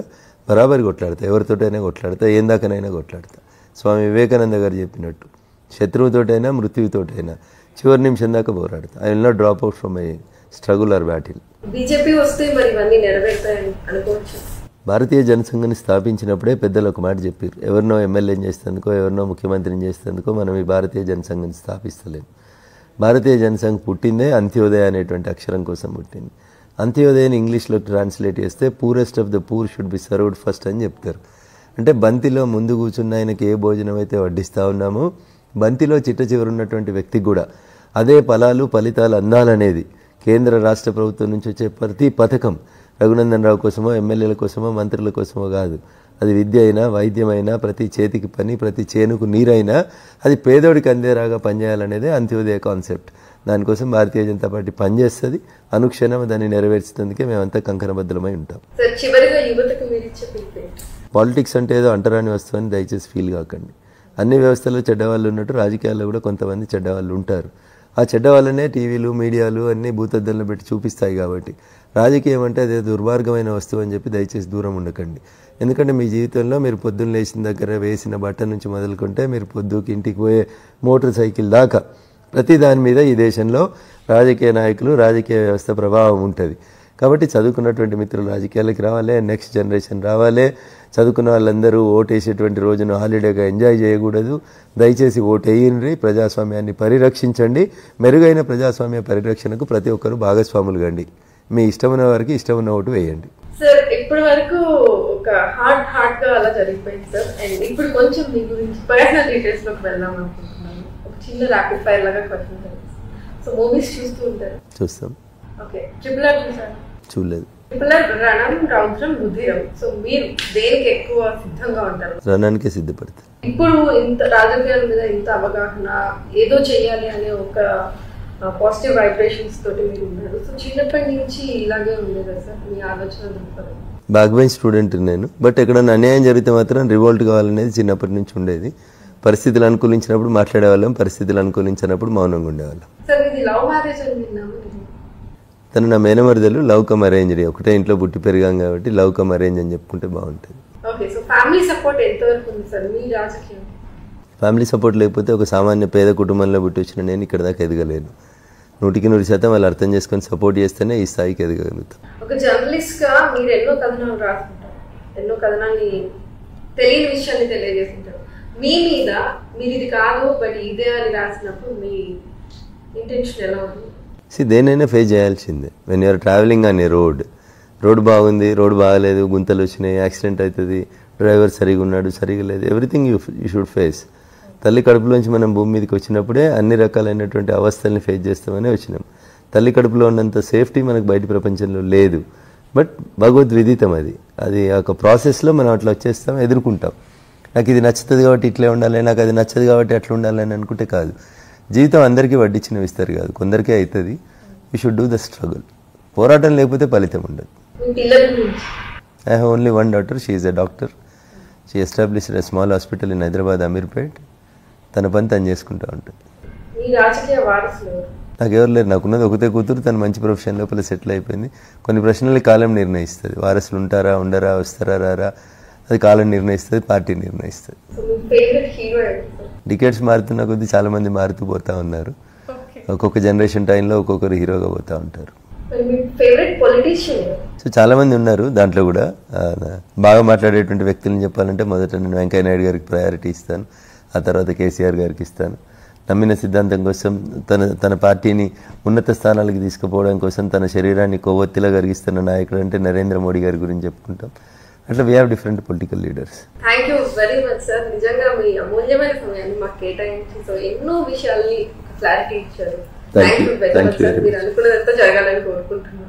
బరాబరి కొట్లాడతా ఎవరితోటైనా కొట్లాడతా ఏం దాకానైనా కొట్లాడతా స్వామి వివేకానంద గారు చెప్పినట్టు శత్రువుతోటైనా మృత్యువుతోటైనా చివరి నిమిషం దాకా పోరాడతా I will not drop out from my struggle or battle BJP వస్తే మరి ఇవన్నీ నెరవేరుతాయని అనుకోవచ్చు భారతీయ జనసంఘాన్ని స్థాపించినప్పుడే పెద్దలు ఒక మాట చెప్పారు ఎవరినో ఎమ్మెల్యేని చేస్తేందుకో ఎవరినో ముఖ్యమంత్రిని చేస్తేందుకో మనం ఈ భారతీయ జనసంఘాన్ని స్థాపిస్తలేము భారతీయ జనసంఘ్ పుట్టిందే అంత్యోదయ అనేటువంటి అక్షరం కోసం పుట్టింది అంత్యోదయని ఇంగ్లీష్లో ట్రాన్స్లేట్ చేస్తే poorest of the poor should be served first అని చెప్తారు అంటే బంతిలో ముందు కూర్చున్న ఆయనకి ఏ భోజనం అయితే వడ్డిస్తూ ఉన్నామో బంతిలో చిట్ట చివరి ఉన్నటువంటి వ్యక్తికి కూడా అదే ఫలాలు ఫలితాలు అందాలనేది కేంద్ర రాష్ట్ర ప్రభుత్వం నుంచి వచ్చే ప్రతి పథకం రఘునందన్ రావు కోసమో ఎమ్మెల్యేల కోసమో మంత్రుల కోసమో కాదు అది విద్య అయినా వైద్యమైనా ప్రతి చేతికి పని ప్రతి చేనుకు నీరైనా అది పేదోడికి అందేరాగా పనిచేయాలనేదే అంత్యోదయ కాన్సెప్ట్ దానికోసం భారతీయ జనతా పార్టీ పనిచేస్తుంది అనుక్షణం దాన్ని నెరవేర్చేందుకే మేమంతా కంకణబద్ధమై ఉంటాం సార్ చివరిగా యువతకు మీరు ఇచ్చే పిలుపు ఏంటి? పాలిటిక్స్ అంటే ఏదో అంటరాని వస్తువు అని దయచేసి ఫీల్ కాకండి అన్ని వ్యవస్థల్లో చెడ్డవాళ్ళు ఉన్నట్టు రాజకీయాల్లో కూడా కొంతమంది చెడ్డవాళ్ళు ఉంటారు ఆ చెడ్డవాళ్ళనే టీవీలు మీడియాలు అన్ని భూతద్దంలో పెట్టి చూపిస్తాయి కాబట్టి రాజకీయం అంటే అదే దుర్మార్గమైన వస్తువు అని చెప్పి దయచేసి దూరం ఉండకండి ఎందుకంటే మీ జీవితంలో మీరు పొద్దున్న లేచిన దగ్గర వేసిన బట్ట నుంచి మొదలుకుంటే మీరు పొద్దుకి ఇంటికి పోయే మోటార్ సైకిల్ దాకా ప్రతి దాని మీద ఈ దేశంలో రాజకీయ నాయకులు రాజకీయ వ్యవస్థ ప్రభావం ఉంటుంది కాబట్టి చదువుకున్నటువంటి మిత్రులు రాజకీయాలకు రావాలి నెక్స్ట్ జనరేషన్ రావాలి చదువుకున్న వాళ్ళందరూ ఓటేసేటువంటి రోజును హాలిడేగా ఎంజాయ్ చేయకూడదు దయచేసి ఓటు వేయండి ప్రజాస్వామ్యాన్ని పరిరక్షించండి మెరుగైన ప్రజాస్వామ్య పరిరక్షణకు ప్రతి ఒక్కరూ భాగస్వాములు కండి మీ ఇష్టమైన వారికి ఇష్టమైన ఓటు వేయండి సార్ ఇప్పటి వరకు ఒక హార్డ్ హార్డ్ గా అలా జరిగిపోయింది సార్ అండ్ ఇప్పుడు కొంచెం మీ గురించి పర్సనల్ డీటెయిల్స్ లోకి వెళ్దాం అనుకుంటున్నాను ఒక చిన్న ర్యాపిడ్ ఫైర్ లాగా క్వశ్చన్ సో మూవీస్ చూస్తూ ఉంటారు చూస్తాం ఓకే ట్రిపుల్ ఆర్ చూసారు చూడలేదు triple R Ranam Raudram Rudhiram so మీరు దేనికి ఎక్కువ సిద్ధంగా ఉంటారు రణానికే సిద్ధపడతారు ఇప్పుడు ఇంత రాజకీయాల మీద ఇంత అవగాహన ఏదో చేయాలి అనే ఒక పాజిటివ్ వైబ్రేషన్స్ తోటి మీరు ఉన్నారు సో చిన్నప్పటి నుంచి ఇలాగే ఉండేదా సార్ మీ ఆలోచన దృక్పథం బ్యాక్బెంచ్ స్టూడెంట్ నేను బట్ ఎక్కడన్నా అన్యాయం జరిగితే మాత్రం రివోల్ట్ కావాలనేది చిన్నప్పటి నుంచి ఉండేది పరిస్థితులు అనుకూలించినప్పుడు మాట్లాడేవాళ్ళం పరిస్థితులు అనుకూలించినప్పుడు మౌనంగా ఉండేవాళ్ళం సార్ ఇది లవ్ మ్యారేజ్ అని విన్నాము నేను. తను నా మేనమరిదలు లవ్ కమ్ అరేంజ్ ఒకటే ఇంట్లో పుట్టి పెరిగాం కాబట్టి లవ్ కమ్ అరేంజ్ అని చెప్పుకుంటే బాగుంటుంది ఓకే సో ఫ్యామిలీ సపోర్ట్ ఎంతవరకు ఉంది సార్ మీ రాజకీయం ఫ్యామిలీ సపోర్ట్ లేకపోతే ఒక సామాన్య పేద కుటుంబంలో పుట్టి వచ్చిన నేను ఇక్కడ దాకా ఎదగలేను నూటికి నూరు శాతం వాళ్ళు అర్థం చేసుకొని సపోర్ట్ చేస్తేనే ఈ స్థాయికి ఎదగలుగుతాం ఒక జర్నలిస్ట్ గా మీరు ఎన్నో కథనాలు రాసుకుంటారు ఎన్నో కథనాన్ని తెలియని విషయాన్ని తెలియజేస్తుంటారు మీ మీద మీరు ఇది కాదు బట్ ఇదే అని రాసినప్పుడు మీ ఇంటెన్షన్ ఎలా ఉంది సి దేనైనా ఫేస్ చేయాల్సిందే వెన్ యూఆర్ ట్రావెలింగ్ అనే రోడ్ రోడ్ బాగుంది రోడ్ బాగలేదు గుంతలు వచ్చినాయి యాక్సిడెంట్ అవుతుంది డ్రైవర్ సరిగా ఉన్నాడు సరిగా లేదు everything you you should face తల్లి కడుపులోంచి మనం భూమి మీదకి వచ్చినప్పుడే అన్ని రకాలైనటువంటి అవస్థల్ని ఫేస్ చేస్తామని వచ్చినాం తల్లి కడుపులో ఉన్నంత సేఫ్టీ మనకు బయట ప్రపంచంలో లేదు బట్ భగవద్ విదితం అది అది ఒక ప్రాసెస్లో మనం అట్లా వచ్చేస్తాం ఎదుర్కొంటాం నాకు ఇది నచ్చుతుంది కాబట్టి ఇట్లే ఉండాలి నాకు అది నచ్చదు కాబట్టి అట్లా ఉండాలి అని అనుకుంటే కాదు జీవితం అందరికీ వడ్డించిన ఇస్తారు కాదు కొందరికే అవుతుంది you should do the struggle పోరాటం లేకపోతే ఫలితం ఉండదు మీ పిల్లల గురించి I have only one daughter she is a doctor she established a small hospital in Hyderabad Ameerpet తన పని తను చేసుకుంటూ ఉంటుంది మీ రాజకీయ వారసులు ఎవరు? నాకు ఎవరు లేరు నాకున్నది ఒకతే కూతురు తను మంచి ప్రొఫెషన్ లోపల సెటిల్ అయిపోయింది కొన్ని ప్రశ్నలు కాలం నిర్ణయిస్తుంది వారసులు ఉంటారా ఉండరా వస్తారా రారా అది కాలం నిర్ణయిస్తుంది పార్టీ నిర్ణయిస్తుంది సో మీ ఫేవరెట్ హీరో ఎవరు సార్ డికెట్స్ మారుతున్న కొద్దీ చాలా మంది మారుతూ పోతా ఉన్నారు ఒక్కొక్క జనరేషన్ టైంలో ఒక్కొక్కరు హీరోగా పోతూ ఉంటారు మరి మీ ఫేవరెట్ పొలిటీషియన్ ఎవరు సో చాలా మంది ఉన్నారు దాంట్లో కూడా ఆ, నా- బాగా మాట్లాడేటువంటి వ్యక్తులను చెప్పాలంటే మొదట నేను వెంకయ్య నాయుడు గారికి ప్రయారిటీ ఇస్తాను ఆ తర్వాత కేసీఆర్ గారికి ఇస్తాను నమ్మిన సిద్ధాంతం కోసం తన తన పార్టీని ఉన్నత స్థానాలకు తీసుకుపోవడం కోసం తన శరీరాన్ని కొవ్వొత్తిలా కరిగిస్తున్న నాయకుడు అంటే నరేంద్ర మోడీ గారి గురించి చెప్పుకుంటాం అట్లా we have different political leaders thank you very much sir నిజంగా మీ అమూల్యమైన సమయాన్ని మాకు కేటాయించి సో ఎన్నో విషయాల్ని క్లారిటీ ఇచ్చారు Thank thank you. You very Thank much you sir very మీరు అనుకున్నదంతా జరగాలని కోరుకుంటున్నాను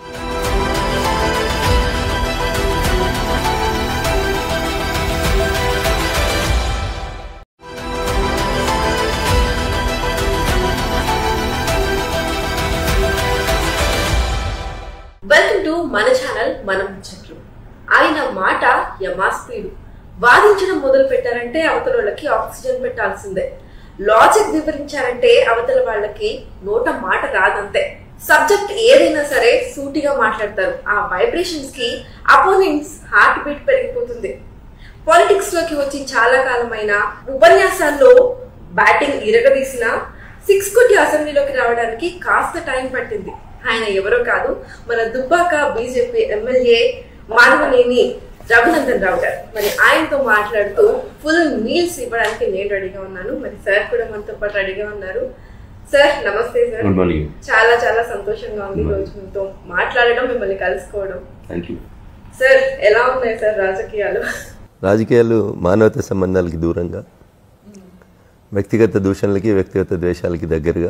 వెల్కమ్ టు మన ఛానల్ మన ముచ్చట్లు ఆయన మాట యమాస్పీడు వాదించడం మొదలు పెట్టారంటే అవతల వాళ్ళకి ఆక్సిజన్ పెట్టాల్సిందే లాజిక్ వివరించారంటే అవతల వాళ్ళకి నోట మాట రాదంతే సబ్జెక్ట్ ఏదైనా సరే సూటిగా మాట్లాడతారు ఆ వైబ్రేషన్స్ కి అపోనెంట్స్ హార్ట్ బీట్ పెరిగిపోతుంది పాలిటిక్స్ లోకి వచ్చి చాలా కాలమైన ఉపన్యాసాల్లో బ్యాటింగ్ ఇరగదీసిన సిక్స్ కొట్టి అసెంబ్లీలోకి రావడానికి కాస్త టైం పట్టింది ఆయన ఎవరో కాదు మన దుబ్బాక బీజేపీ ఎమ్మెల్యే మాధవనేని రఘునందన్ రావు గారు మరి ఆయనతో మాట్లాడుతూ ఫుల్ మీల్స్ ఇవ్వడానికి నేను రెడీగా ఉన్నాను మరి సార్ కూడా మనతో పాటు రెడీగా ఉన్నారు సార్ నమస్తే సార్ గుడ్ మార్నింగ్ చాలా చాలా సంతోషంగా ఉంది ఈ రోజు మీతో మాట్లాడడం మిమ్మల్ని కలుసుకోవడం థ్యాంక్ యూ సార్ ఎలా ఉన్నాయి సార్ రాజకీయాలు రాజకీయాలు మానవత సంబంధాలకి దూరంగా వ్యక్తిగత దూషణలకి వ్యక్తిగత ద్వేషాలకి దగ్గరగా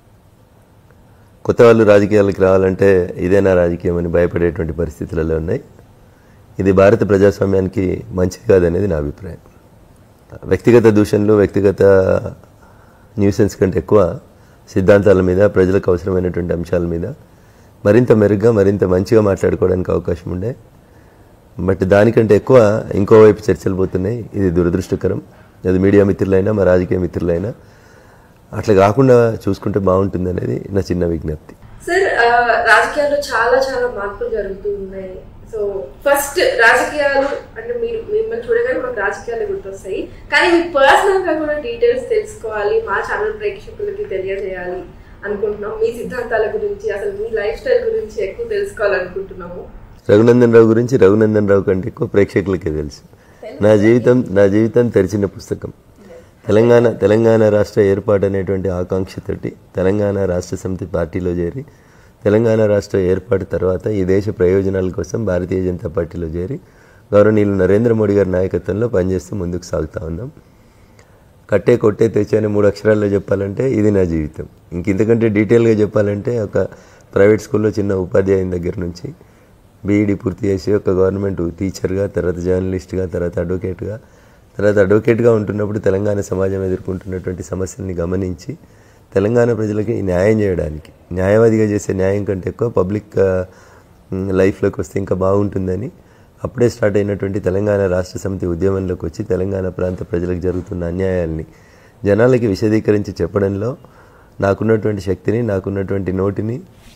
కొత్త వాళ్ళు రాజకీయాలకు రావాలంటే ఇదేనా రాజకీయం అని భయపడేటువంటి పరిస్థితులలో ఉన్నాయి ఇది భారత ప్రజాస్వామ్యానికి మంచిది కాదనేది నా అభిప్రాయం వ్యక్తిగత దూషణలు వ్యక్తిగత న్యూసెన్స్ కంటే ఎక్కువ సిద్ధాంతాల మీద ప్రజలకు అవసరమైనటువంటి అంశాల మీద మరింత మెరుగ్గా మరింత మంచిగా మాట్లాడుకోవడానికి అవకాశం ఉండే బట్ దానికంటే ఎక్కువ ఇంకోవైపు చర్చలు పోతున్నాయి ఇది దురదృష్టకరం అది మీడియా మిత్రులైనా మా రాజకీయ మిత్రులైనా అట్లా కాకుండా చూసుకుంటే బాగుంటుంది అనేది నా చిన్న విజ్ఞప్తి సార్ ఆ, రాజకీయాల్లో చాలా చాలా మార్పులు జరుగుతూ ఉన్నాయి సో ఫస్ట్ రాజకీయాలు అంటే మీరు మిమ్మల్ని చూడగానే మాకు రాజకీయాలు గుర్తొస్తాయి కానీ మీ పర్సనల్ గా కూడా డీటెయిల్స్ తెలుసుకోవాలి మా ఛానల్ ప్రేక్షకులకి తెలియజేయాలి అనుకుంటున్నాం మీ సిద్ధాంతాల గురించి అసలు మీ లైఫ్ స్టైల్ గురించి ఎక్కువ తెలుసుకోవాలనుకుంటున్నాము రఘునందన్ రావు గురించి రఘునందన్ రావు కంటే ఎక్కువ ప్రేక్షకులకే తెలుసు నా జీవితం నా జీవితం తెరిచిన పుస్తకం తెలంగాణ తెలంగాణ రాష్ట్ర ఏర్పాటు అనేటువంటి ఆకాంక్షతోటి తెలంగాణ రాష్ట్ర సమితి పార్టీలో చేరి తెలంగాణ రాష్ట్ర ఏర్పాటు తర్వాత ఈ దేశ ప్రయోజనాల కోసం భారతీయ జనతా పార్టీలో చేరి గౌరవనీయులు నరేంద్ర మోడీ గారి నాయకత్వంలో పనిచేస్తూ ముందుకు సాగుతా ఉన్నాం కట్టే కొట్టే తెచ్చే అనే మూడు అక్షరాల్లో చెప్పాలంటే ఇది నా జీవితం ఇంక ఇంతకంటే డీటెయిల్గా చెప్పాలంటే ఒక ప్రైవేట్ స్కూల్లో చిన్న ఉపాధ్యాయుని దగ్గర నుంచి బీఈడి పూర్తి చేసి ఒక గవర్నమెంట్ టీచర్గా తర్వాత జర్నలిస్ట్గా తర్వాత అడ్వకేట్గా తర్వాత అడ్వకేట్గా ఉంటున్నప్పుడు తెలంగాణ సమాజం ఎదుర్కొంటున్నటువంటి సమస్యల్ని గమనించి తెలంగాణ ప్రజలకి న్యాయం చేయడానికి న్యాయవాదిగా చేసే న్యాయం కంటే ఎక్కువ పబ్లిక్ లైఫ్లోకి వస్తే ఇంకా బాగుంటుందని అప్పుడే స్టార్ట్ అయినటువంటి తెలంగాణ రాష్ట్ర సమితి ఉద్యమంలోకి వచ్చి తెలంగాణ ప్రాంత ప్రజలకు జరుగుతున్న అన్యాయాల్ని జనాలకి విశదీకరించి చెప్పడంలో నాకున్నటువంటి శక్తిని నాకున్నటువంటి నోటిని